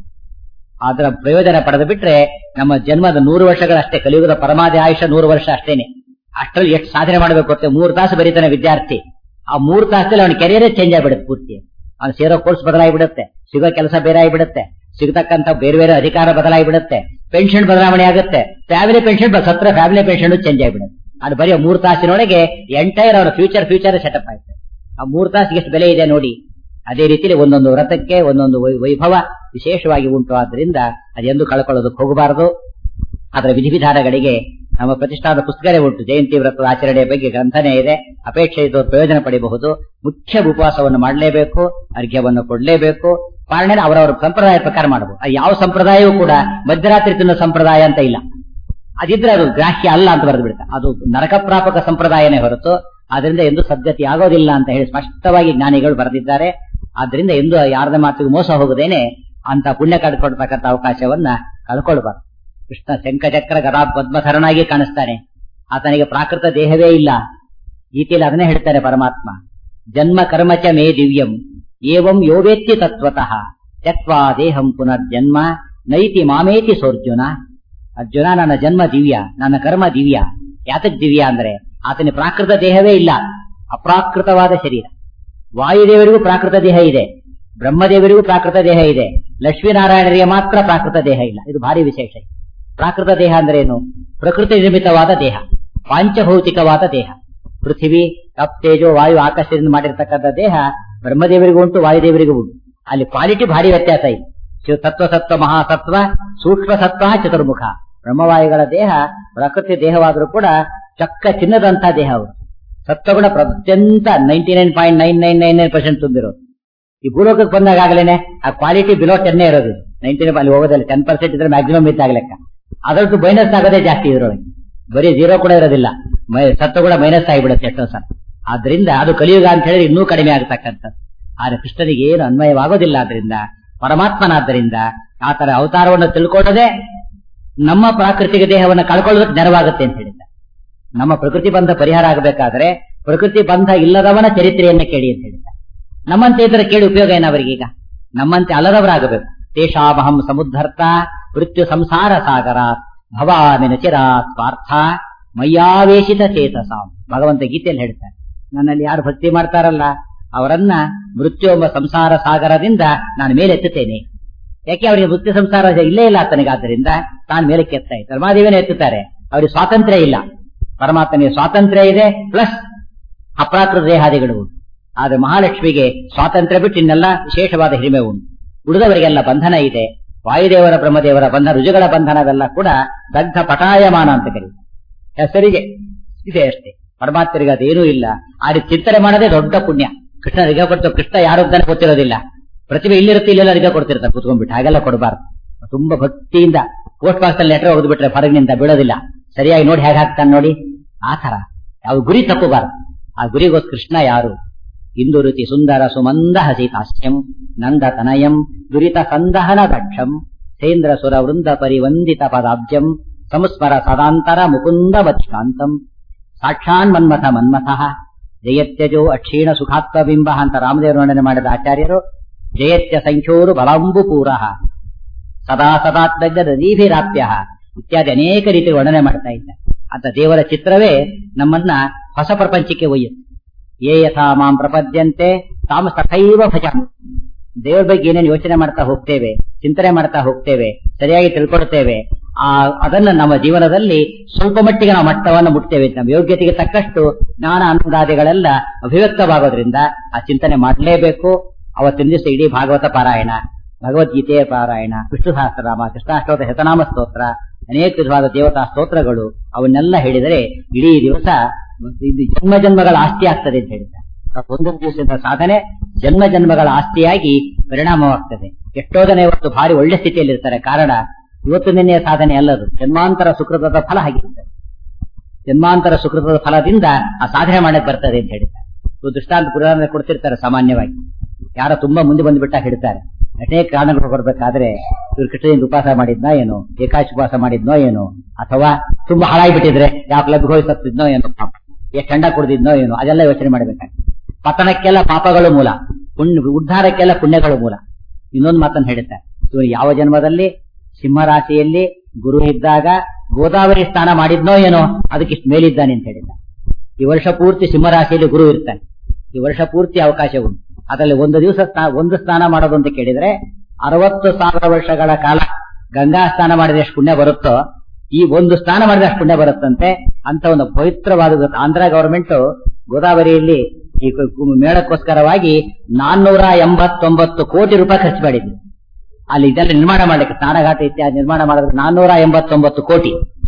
ಅದರ ಪ್ರಯೋಜನ ಪಡೆದು ಬಿಟ್ರೆ ನಮ್ಮ ಜನ್ಮದ ನೂರು ವರ್ಷಗಳಷ್ಟೇ ಕಲಿಯುಗದ ಪರಮಾದಿ ಆಯುಷ ನೂರು ವರ್ಷ ಅಷ್ಟೇನೆ ಅಷ್ಟರಲ್ಲಿ ಎಷ್ಟು ಸಾಧನೆ ಮಾಡಬೇಕು ಅಂತ ಮೂರು ತಾಸು ಬರೀತಾನೆ ವಿದ್ಯಾರ್ಥಿ ಆ ಮೂರು ತಾಸಲ್ಲಿ ಅವನ ಕೆರಿಯರೇ ಚೇಂಜ್ ಆಗಿಬಿಡುತ್ತೆ ಪೂರ್ತಿ ಅವ್ನು ಸೇರೋ ಕೋರ್ಸ್ ಬದಲಾಗಿಬಿಡುತ್ತೆ ಸಿಗೋ ಕೆಲಸ ಬೇರೆ ಆಗಿಬಿಡುತ್ತೆ ಸಿಗತಕ್ಕಂತ ಬೇರೆ ಬೇರೆ ಅಧಿಕಾರ ಬದಲಾಗಿಬಿಡುತ್ತೆ ಪೆನ್ಷನ್ ಬದಲಾವಣೆ ಆಗುತ್ತೆ ಫ್ಯಾಮಿಲಿ ಪೆನ್ಷನ್ ಸತ್ರ ಫ್ಯಾಮಿಲಿ ಪೆನ್ಷನ್ ಚೇಂಜ್ ಆಗಿಬಿಡುತ್ತೆ ಅದು ಬರೀ ಮೂರು ತಾಸಿನೊಳಗೆ ಎಂಟೈರ್ ಅವರ ಫ್ಯೂಚರ್ ಫ್ಯೂಚರ್ ಸೆಟಪ್ ಆಯ್ತು ಆ ಮೂರು ತಾಸಿಗೆ ಎಷ್ಟು ಬೆಲೆ ಇದೆ ನೋಡಿ ಅದೇ ರೀತಿಯಲ್ಲಿ ಒಂದೊಂದು ವ್ರತಕ್ಕೆ ಒಂದೊಂದು ವೈಭವ ವಿಶೇಷವಾಗಿ ಉಂಟು ಆದ್ರಿಂದ ಅದೆಂದು ಕಳ್ಕೊಳ್ಳೋದಕ್ಕೆ ಹೋಗಬಾರದು ಅದರ ವಿಧಿವಿಧಾನಗಳಿಗೆ ನಮ್ಮ ಪ್ರತಿಷ್ಠಾನದ ಪುಸ್ತಕವೇ ಉಂಟು ಜಯಂತಿ ವ್ರತದ ಆಚರಣೆಯ ಬಗ್ಗೆ ಗ್ರಂಥನೇ ಇದೆ ಅಪೇಕ್ಷೆ ಇದ್ದವರು ಪ್ರಯೋಜನ ಪಡೆಯಬಹುದು ಮುಖ್ಯ ಉಪವಾಸವನ್ನು ಮಾಡಲೇಬೇಕು ಅರ್ಘ್ಯವನ್ನು ಕೊಡಲೇಬೇಕು ಪಾಲನೆ ಅವರವರ ಸಂಪ್ರದಾಯ ಪ್ರಕಾರ ಮಾಡಬಹುದು ಯಾವ ಸಂಪ್ರದಾಯವೂ ಕೂಡ ಮಧ್ಯರಾತ್ರಿ ತಿನ್ನೋ ಸಂಪ್ರದಾಯ ಅಂತ ಇಲ್ಲ ಅದಿದ್ರೆ ಅದು ಗ್ರಾಹ್ಯ ಅಲ್ಲ ಅಂತ ಬರೆದು ಬಿಡುತ್ತೆ ಅದು ನರಕಪ್ರಾಪಕ ಸಂಪ್ರದಾಯನೇ ಹೊರತು ಅದರಿಂದ ಎಂದು ಸದ್ಗತಿ ಆಗೋದಿಲ್ಲ ಅಂತ ಹೇಳಿ ಸ್ಪಷ್ಟವಾಗಿ ಜ್ಞಾನಿಗಳು ಬರೆದಿದ್ದಾರೆ ಆದ್ರಿಂದ ಎಂದು ಯಾರದ ಮಾತಿಗೂ ಮೋಸ ಹೋಗದೇನೆ ಅಂತ ಪುಣ್ಯ ಕಳ್ಕೊಳ್ತಕ್ಕಂಥ ಅವಕಾಶವನ್ನ ಕಳ್ಕೊಳ್ಬಾರ್ದು ಕೃಷ್ಣ ಶಂಖಚಕ್ರ ಗದಾ ಪದ್ಮಧರನಾಗಿ ಕಾಣಿಸ್ತಾನೆ ಆತನಿಗೆ ಪ್ರಾಕೃತ ದೇಹವೇ ಇಲ್ಲ ಗೀತೆಯಲ್ಲಿ ಅದನ್ನೇ ಹೇಳ್ತಾರೆ ಪರಮಾತ್ಮ ಜನ್ಮ ಕರ್ಮಚ ಮೇ ದಿವ್ಯಂ ಏವಂ ಯೋವೇತ್ತಿ ತತ್ವತಃ ತ್ಯಕ್ವಾ ದೇಹಂ ಪುನರ್ಜನ್ಮ ನೈತಿ ಮಾಮೇತಿ ಸೋರ್ಜುನ ಅರ್ಜುನ ನನ್ನ ಜನ್ಮ ದಿವ್ಯ ನನ್ನ ಕರ್ಮ ದಿವ್ಯ ಯಾತಕ್ ದಿವ್ಯ ಅಂದ್ರೆ ಆತನ ಪ್ರಾಕೃತ ದೇಹವೇ ಇಲ್ಲ ಅಪ್ರಾಕೃತವಾದ ಶರೀರ ವಾಯುದೇವರಿಗೂ ಪ್ರಾಕೃತ ದೇಹ ಇದೆ ಬ್ರಹ್ಮದೇವರಿಗೂ ಪ್ರಾಕೃತ ದೇಹ ಇದೆ ಲಕ್ಷ್ಮೀನಾರಾಯಣರಿಗೆ ಮಾತ್ರ ಪ್ರಾಕೃತ ದೇಹ ಇಲ್ಲ ಇದು ಭಾರಿ ವಿಶೇಷ ಪ್ರಾಕೃತ ದೇಹ ಅಂದ್ರೆ ಏನು ಪ್ರಕೃತಿ ನಿರ್ಮಿತವಾದ ದೇಹ ಪಾಂಚಭೌತಿಕವಾದ ದೇಹ ಪೃಥ್ವಿ ಕಪ್ ತೇಜೋ ವಾಯು ಆಕಾಶದಿಂದ ಮಾಡಿರ್ತಕ್ಕಂಥ ದೇಹ ಬ್ರಹ್ಮದೇವರಿಗೂ ಉಂಟು ವಾಯುದೇವರಿಗೂ ಉಂಟು ಅಲ್ಲಿ ಕ್ವಾಲಿಟಿ ಭಾರಿ ವ್ಯತ್ಯಾಸ ಇದೆ ತತ್ವ ಸತ್ವ ಮಹಾಸತ್ವ ಸೂಕ್ಷ್ಮ ಸತ್ವ ಚತುರ್ಮುಖ ಬ್ರಹ್ಮವಾಯುಗಳ ದೇಹ ಪ್ರಕೃತಿ ದೇಹವಾದರೂ ಕೂಡ ಚಕ್ಕ ಚಿನ್ನದಂತ ದೇಹ ಅವರು ಸತ್ವಗುಣ ಅತ್ಯಂತ ninety nine point nine nine nine nine percent ತುಂಬಿರೋದು ಈ ಭೂಲೋಕಕ್ಕೆ ಬಂದಾಗಲೇನೆ ಆ ಕ್ವಾಲಿಟಿ ಬಿಲೋ ಟೆನ್ನೇ ಇರೋದು ನೈಂಟಿ ಅಲ್ಲಿ ಹೋಗೋದಿಲ್ಲ ಟೆನ್ ಪರ್ಸೆಂಟ್ ಇದ್ರೆ ಮ್ಯಾಕ್ಸಿಮಮ್ ಇದ್ದಾಗ ಲೆಕ್ಕ ಅದರದ್ದು ಮೈನಸ್ ಆಗೋದೇ ಜಾಸ್ತಿ ಇದ್ರೊಳಗೆ ಬರೀ ಜೀರೋ ಕೂಡ ಇರೋದಿಲ್ಲ ಸತ್ವಗುಣ ಮೈನಸ್ ಆಗಿಬಿಡುತ್ತೆ ಎಷ್ಟೋ ಸಲ ಆದ್ರಿಂದ ಅದು ಕಲಿಯುಗ ಅಂತ ಹೇಳಿದ್ರೆ ಇನ್ನೂ ಕಡಿಮೆ ಆಗತಕ್ಕಂಥದ್ದು ಆದ್ರೆ ಕೃಷ್ಣನಿಗೆ ಏನು ಅನ್ವಯವಾಗೋದಿಲ್ಲ ಆದ್ರಿಂದ ಪರಮಾತ್ಮನಾದ್ದರಿಂದ ಆತರ ಅವತಾರವನ್ನು ತಿಳ್ಕೊಳ್ಳದೆ ನಮ್ಮ ಪ್ರಾಕೃತಿಕ ದೇಹವನ್ನು ಕಳ್ಕೊಳ್ಳೋದಕ್ಕೆ ನೆರವಾಗುತ್ತೆ ಅಂತ ಹೇಳಿದ್ದ ನಮ್ಮ ಪ್ರಕೃತಿ ಬಂಧ ಪರಿಹಾರ ಆಗಬೇಕಾದ್ರೆ ಪ್ರಕೃತಿ ಬಂಧ ಇಲ್ಲದವನ ಚರಿತ್ರೆಯನ್ನ ಕೇಳಿ ಅಂತ ಹೇಳಿದ್ದ ನಮ್ಮಂತೆ ಇದ್ರೆ ಕೇಳಿ ಉಪಯೋಗ ಏನು ಅವರಿಗೀಗ ನಮ್ಮಂತೆ ಅಲ್ಲದವರಾಗಬೇಕು ತೇಷಾಮಹಂ ಸಮುದ್ಧರ್ತ ಮೃತ್ಯು ಸಂಸಾರ ಸಾಗರ ಭವಾಮಿನ ಚಿರಾತ್ ಪಾರ್ಥ ಮಯ್ಯಾವೇಶಿತ ಚೇತಸಾಂ ಭಗವಂತ ಗೀತೆಯಲ್ಲಿ ಹೇಳ್ತಾರೆ ನನ್ನಲ್ಲಿ ಯಾರು ಭಕ್ತಿ ಮಾಡ್ತಾರಲ್ಲ ಅವರನ್ನ ಮೃತ್ಯು ಎಂಬ ಸಂಸಾರ ಸಾಗರದಿಂದ ನಾನು ಮೇಲೆತ್ತುತ್ತೇನೆ ಯಾಕೆ ಅವರಿಗೆ ಮೃತ್ಯು ಸಂಸಾರ ಇಲ್ಲೇ ಇಲ್ಲ ಆತನಿಗೆ ಆದ್ದರಿಂದ ತಾನು ಮೇಲಕ್ಕೆ ಎತ್ತಾ ಇದ್ದಾರೆ ಧರ್ಮಾದೇವನೇ ಎತ್ತುತ್ತಾರೆ ಅವರಿಗೆ ಸ್ವಾತಂತ್ರ್ಯ ಇಲ್ಲ ಪರಮಾತ್ಮನಿಗೆ ಸ್ವಾತಂತ್ರ್ಯ ಇದೆ ಪ್ಲಸ್ ಅಪ್ರಾಕೃತ ದೇಹಾದಿಗಳು ಉಂಟು ಆದ್ರೆ ಮಹಾಲಕ್ಷ್ಮಿಗೆ ಸ್ವಾತಂತ್ರ್ಯ ಬಿಟ್ಟು ಇನ್ನೆಲ್ಲ ವಿಶೇಷವಾದ ಹಿರಿಮೆ ಉಂಟು ಉಳಿದವರಿಗೆಲ್ಲ ಬಂಧನ ಇದೆ ವಾಯುದೇವರ ಬ್ರಹ್ಮದೇವರ ಬಂಧನ ರುಜುಗಳ ಬಂಧನವೆಲ್ಲ ಕೂಡ ದಗ್ಧ ಪಟಾಯಮಾನ ಅಂತ ಕರೀತಾರೆ ಹೆಸರಿಗೆ ಇದೆ ಅಷ್ಟೇ ಪರಮಾತ್ಮರಿಗೆ ಅದೇನೂ ಇಲ್ಲ ಆ ರೀತಿ ಚಿಂತನೆ ಮಾಡೋದೇ ದೊಡ್ಡ ಪುಣ್ಯ ಕೃಷ್ಣ ರಿಗ ಕೊಡ್ತು ಕೃಷ್ಣ ಯಾರು ಅಂತಾನೆ ಗೊತ್ತಿರೋದಿಲ್ಲ ಪ್ರತಿಭೆ ಇಲ್ಲಿರುತ್ತೆ ಇಲ್ಲೆಲ್ಲ ರಿಗ ಕೊಡ್ತಿರ್ತಾರೆ ಕುತ್ಕೊಂಡ್ಬಿಟ್ಟು ಹಾಗೆಲ್ಲ ಕೊಡಬಾರ್ದು ತುಂಬಾ ಭಕ್ತಿಯಿಂದ ಪೋಸ್ಟ್ ಬಾಕ್ಸ್ ಅಲ್ಲಿ ಲೆಟರ್ ಓದ್ಬಿಟ್ರೆ ಹೊರಗಿನಿಂದ ಬೀಳೋದಿಲ್ಲ ಸರಿಯಾಗಿ ನೋಡಿ ಹೇಗೆ ಹಾಕ್ತಾನೆ ನೋಡಿ ಆ ತರ ಯಾವ ಗುರಿ ತಪ್ಪಬಾರದು ಆ ಗುರಿಗೋಸ್ ಕೃಷ್ಣ ಯಾರು ಇಂದುರುತಿ ಸುಂದರ ಸುಮಂದ ಹಸಿತಾಸ್ಯಂ ನಂದ ತನಯಂ ದುರಿತ ಸಂದಹನ ದಕ್ಷಂ ಸೇಂದ್ರ ಸುರ ವೃಂದ ಪರಿವಂದಿತ ಪದಾಬ್ಜಂ ಸಂಸ್ಮರ ಸದಾಂತರ ಮುಕುಂದ ವತ್ಕಾಂತಂ ಸಾಕ್ಷಾನ್ ಮನ್ಮಥ ಮನ್ಮಥಃ ಜಯತ್ಯಜೋ ಅಕ್ಷೀಣ ಸುಖಾತ್ಮಬಿಂಬ ಅಂತ ರಾಮದೇವ ವರ್ಣನೆ ಮಾಡಿದ ಆಚಾರ್ಯರು ಜಯತ್ಯ ಸಂಖ್ಯೋರು ಬಲಾಂಬುಪೂರ ಸದಾ ಸದಾತ್ಮಜ್ಞ ನದೀಭಿರಾಪ್ಯ ಇತ್ಯಾದಿ ಅನೇಕ ರೀತಿ ವರ್ಣನೆ ಮಾಡ್ತಾ ಇದ್ದಾರೆ ಅಂತ ದೇವರ ಚಿತ್ರವೇ ನಮ್ಮನ್ನ ಹೊಸ ಪ್ರಪಂಚಕ್ಕೆ ಒಯ್ಯುತ್ತೆ ಯೇ ಯಥಾ ಮಾಂ ಪ್ರಪದ್ಯಂತೆ ತಾಮ ತಥೈವ ಭಜಾಮಿ ದೇವರ ಬಗ್ಗೆ ಏನೇನು ಯೋಚನೆ ಮಾಡ್ತಾ ಹೋಗ್ತೇವೆ ಚಿಂತನೆ ಮಾಡ್ತಾ ಹೋಗ್ತೇವೆ ಸರಿಯಾಗಿ ತಿಳ್ಕೊಳ್ತೇವೆ ಆ ಅದನ್ನ ನಮ್ಮ ಜೀವನದಲ್ಲಿ ಸ್ವಲ್ಪ ಮಟ್ಟಿಗೆ ನಾವು ಮಟ್ಟವನ್ನು ಮುಟ್ತೇವೆ ನಮ್ಮ ಯೋಗ್ಯತೆಗೆ ತಕ್ಕಷ್ಟು ಜ್ಞಾನ ಆನಂದಾದಿಗಳೆಲ್ಲ ಅಭಿವ್ಯಕ್ತವಾಗೋದ್ರಿಂದ ಆ ಚಿಂತನೆ ಮಾಡಲೇಬೇಕು ಅವತ್ತಿನ ದಿವಸ ಇಡೀ ಭಾಗವತ ಪಾರಾಯಣ ಭಗವದ್ಗೀತೆಯ ಪಾರಾಯಣ ವಿಷ್ಣು ಸಹಸ್ರನಾಮ ಕೃಷ್ಣಾಷ್ಟೋತ್ತ ಶತನಾಮ ಸ್ತೋತ್ರ ಅನೇಕ ವಿಧವಾದ ದೇವತಾ ಸ್ತೋತ್ರಗಳು ಅವನ್ನೆಲ್ಲ ಹೇಳಿದರೆ ಇಡೀ ದಿವಸ ಇದು ಜನ್ಮ ಜನ್ಮಗಳ ಆಸ್ತಿ ಆಗ್ತದೆ ಅಂತ ಹೇಳಿದ್ದಾರೆ ಒಂದೊಂದು ದಿವಸದ ಸಾಧನೆ ಜನ್ಮ ಜನ್ಮಗಳ ಆಸ್ತಿಯಾಗಿ ಪರಿಣಾಮವಾಗ್ತದೆ ಎಷ್ಟೋ ಜನ ಇವತ್ತು ಭಾರಿ ಒಳ್ಳೆ ಸ್ಥಿತಿಯಲ್ಲಿ ಇರ್ತಾರೆ ಕಾರಣ ಇವತ್ತು ನಿನ್ನೆಯ ಸಾಧನೆ ಅಲ್ಲದು ಜನ್ಮಾಂತರ ಸುಕೃತದ ಫಲ ಆಗಿರ್ತದೆ ಜನ್ಮಾಂತರ ಸುಕೃತದ ಫಲದಿಂದ ಆ ಸಾಧನೆ ಮಾಡಕ್ ಬರ್ತದೆ ಅಂತ ಹೇಳಿದ್ದಾರೆ ಇವು ದೃಷ್ಟಾಂತ ಪುರಾಣ ಕೊಡ್ತಿರ್ತಾರೆ ಸಾಮಾನ್ಯವಾಗಿ ಯಾರ ತುಂಬಾ ಮುಂದೆ ಬಂದ್ಬಿಟ್ಟ ಹೇಳ್ತಾರೆ ಅನೇಕ ಕಾರಣಗಳು ಬರ್ಬೇಕಾದ್ರೆ ಇವ್ರು ಕೃಷ್ಣದಿಂದ ಉಪವಾಸ ಮಾಡಿದ್ನೋ ಏನೋ ಏಕಾಶಿ ಉಪವಾಸ ಮಾಡಿದ್ನೋ ಏನೋ ಅಥವಾ ತುಂಬಾ ಹಾಳಾಗ್ಬಿಟ್ಟಿದ್ರೆ ಯಾವ ಕ್ಲಬ್ಗೆ ಹೋಗಿ ಸತ್ತಿದ್ನೋ ಏನೋ ಪಾಪ ಎಷ್ಟು ಚಂಡ ಕುಡಿದಿದ್ನೋ ಏನೋ ಅದೆಲ್ಲ ಯೋಚನೆ ಮಾಡ್ಬೇಕಾಗ್ತದೆ ಪತನಕ್ಕೆಲ್ಲ ಪಾಪಗಳು ಮೂಲ ಪುಣ್ಯ ಉದ್ಧಾರಕ್ಕೆಲ್ಲ ಪುಣ್ಯಗಳು ಮೂಲ ಇನ್ನೊಂದು ಮಾತನ್ನು ಹೇಳುತ್ತಾರೆ ಇವರು ಯಾವ ಜನ್ಮದಲ್ಲಿ ಸಿಂಹರಾಶಿಯಲ್ಲಿ ಗುರು ಇದ್ದಾಗ ಗೋದಾವರಿ ಸ್ನಾನ ಮಾಡಿದ್ನೋ ಏನೋ ಅದಕ್ಕೆ ಇಷ್ಟು ಮೇಲಿದ್ದಾನೆ ಅಂತ ಹೇಳಿದ ಈ ವರ್ಷ ಪೂರ್ತಿ ಸಿಂಹರಾಶಿಯಲ್ಲಿ ಗುರು ಇರ್ತಾನೆ ಈ ವರ್ಷ ಪೂರ್ತಿ ಅವಕಾಶ ಉಂಟು ಅದರಲ್ಲಿ ಒಂದು ದಿವಸ ಸ್ನಾ- ಒಂದು ಸ್ನಾನ ಮಾಡೋದು ಅಂತ ಕೇಳಿದ್ರೆ ಅರವತ್ತು ಸಾವಿರ ವರ್ಷಗಳ ಕಾಲ ಗಂಗಾ ಸ್ನಾನ ಮಾಡಿದ ಎಷ್ಟು ಪುಣ್ಯ ಬರುತ್ತೋ ಈ ಒಂದು ಸ್ನಾನ ಮಾಡಿದ ಅಷ್ಟು ಪುಣ್ಯ ಬರುತ್ತಂತೆ ಅಂತ ಒಂದು ಪವಿತ್ರವಾದ ಆಂಧ್ರ ಗವರ್ಮೆಂಟ್ ಗೋದಾವರಿಯಲ್ಲಿ ಈ ಕು- ಕು- ಮೇಳಕ್ಕೋಸ್ಕರವಾಗಿ ನಾನ್ನೂರ ಎಂಬತ್ತೊಂಬತ್ತು ಕೋಟಿ ರೂಪಾಯಿ ಖರ್ಚು ಮಾಡಿದ್ವಿ ಅಲ್ಲಿ ಇದೆಲ್ಲ ನಿರ್ಮಾಣ ಮಾಡ್ಲಿಕ್ಕೆ ಸ್ನಾನಘಾಟ ಇತ್ಯಾದಿ ನಿರ್ಮಾಣ ಮಾಡಿದ್ರೆ ನಾನ್ನೂರ ಎಂಬತ್ತೊಂಬತ್ತು ಕೋಟಿ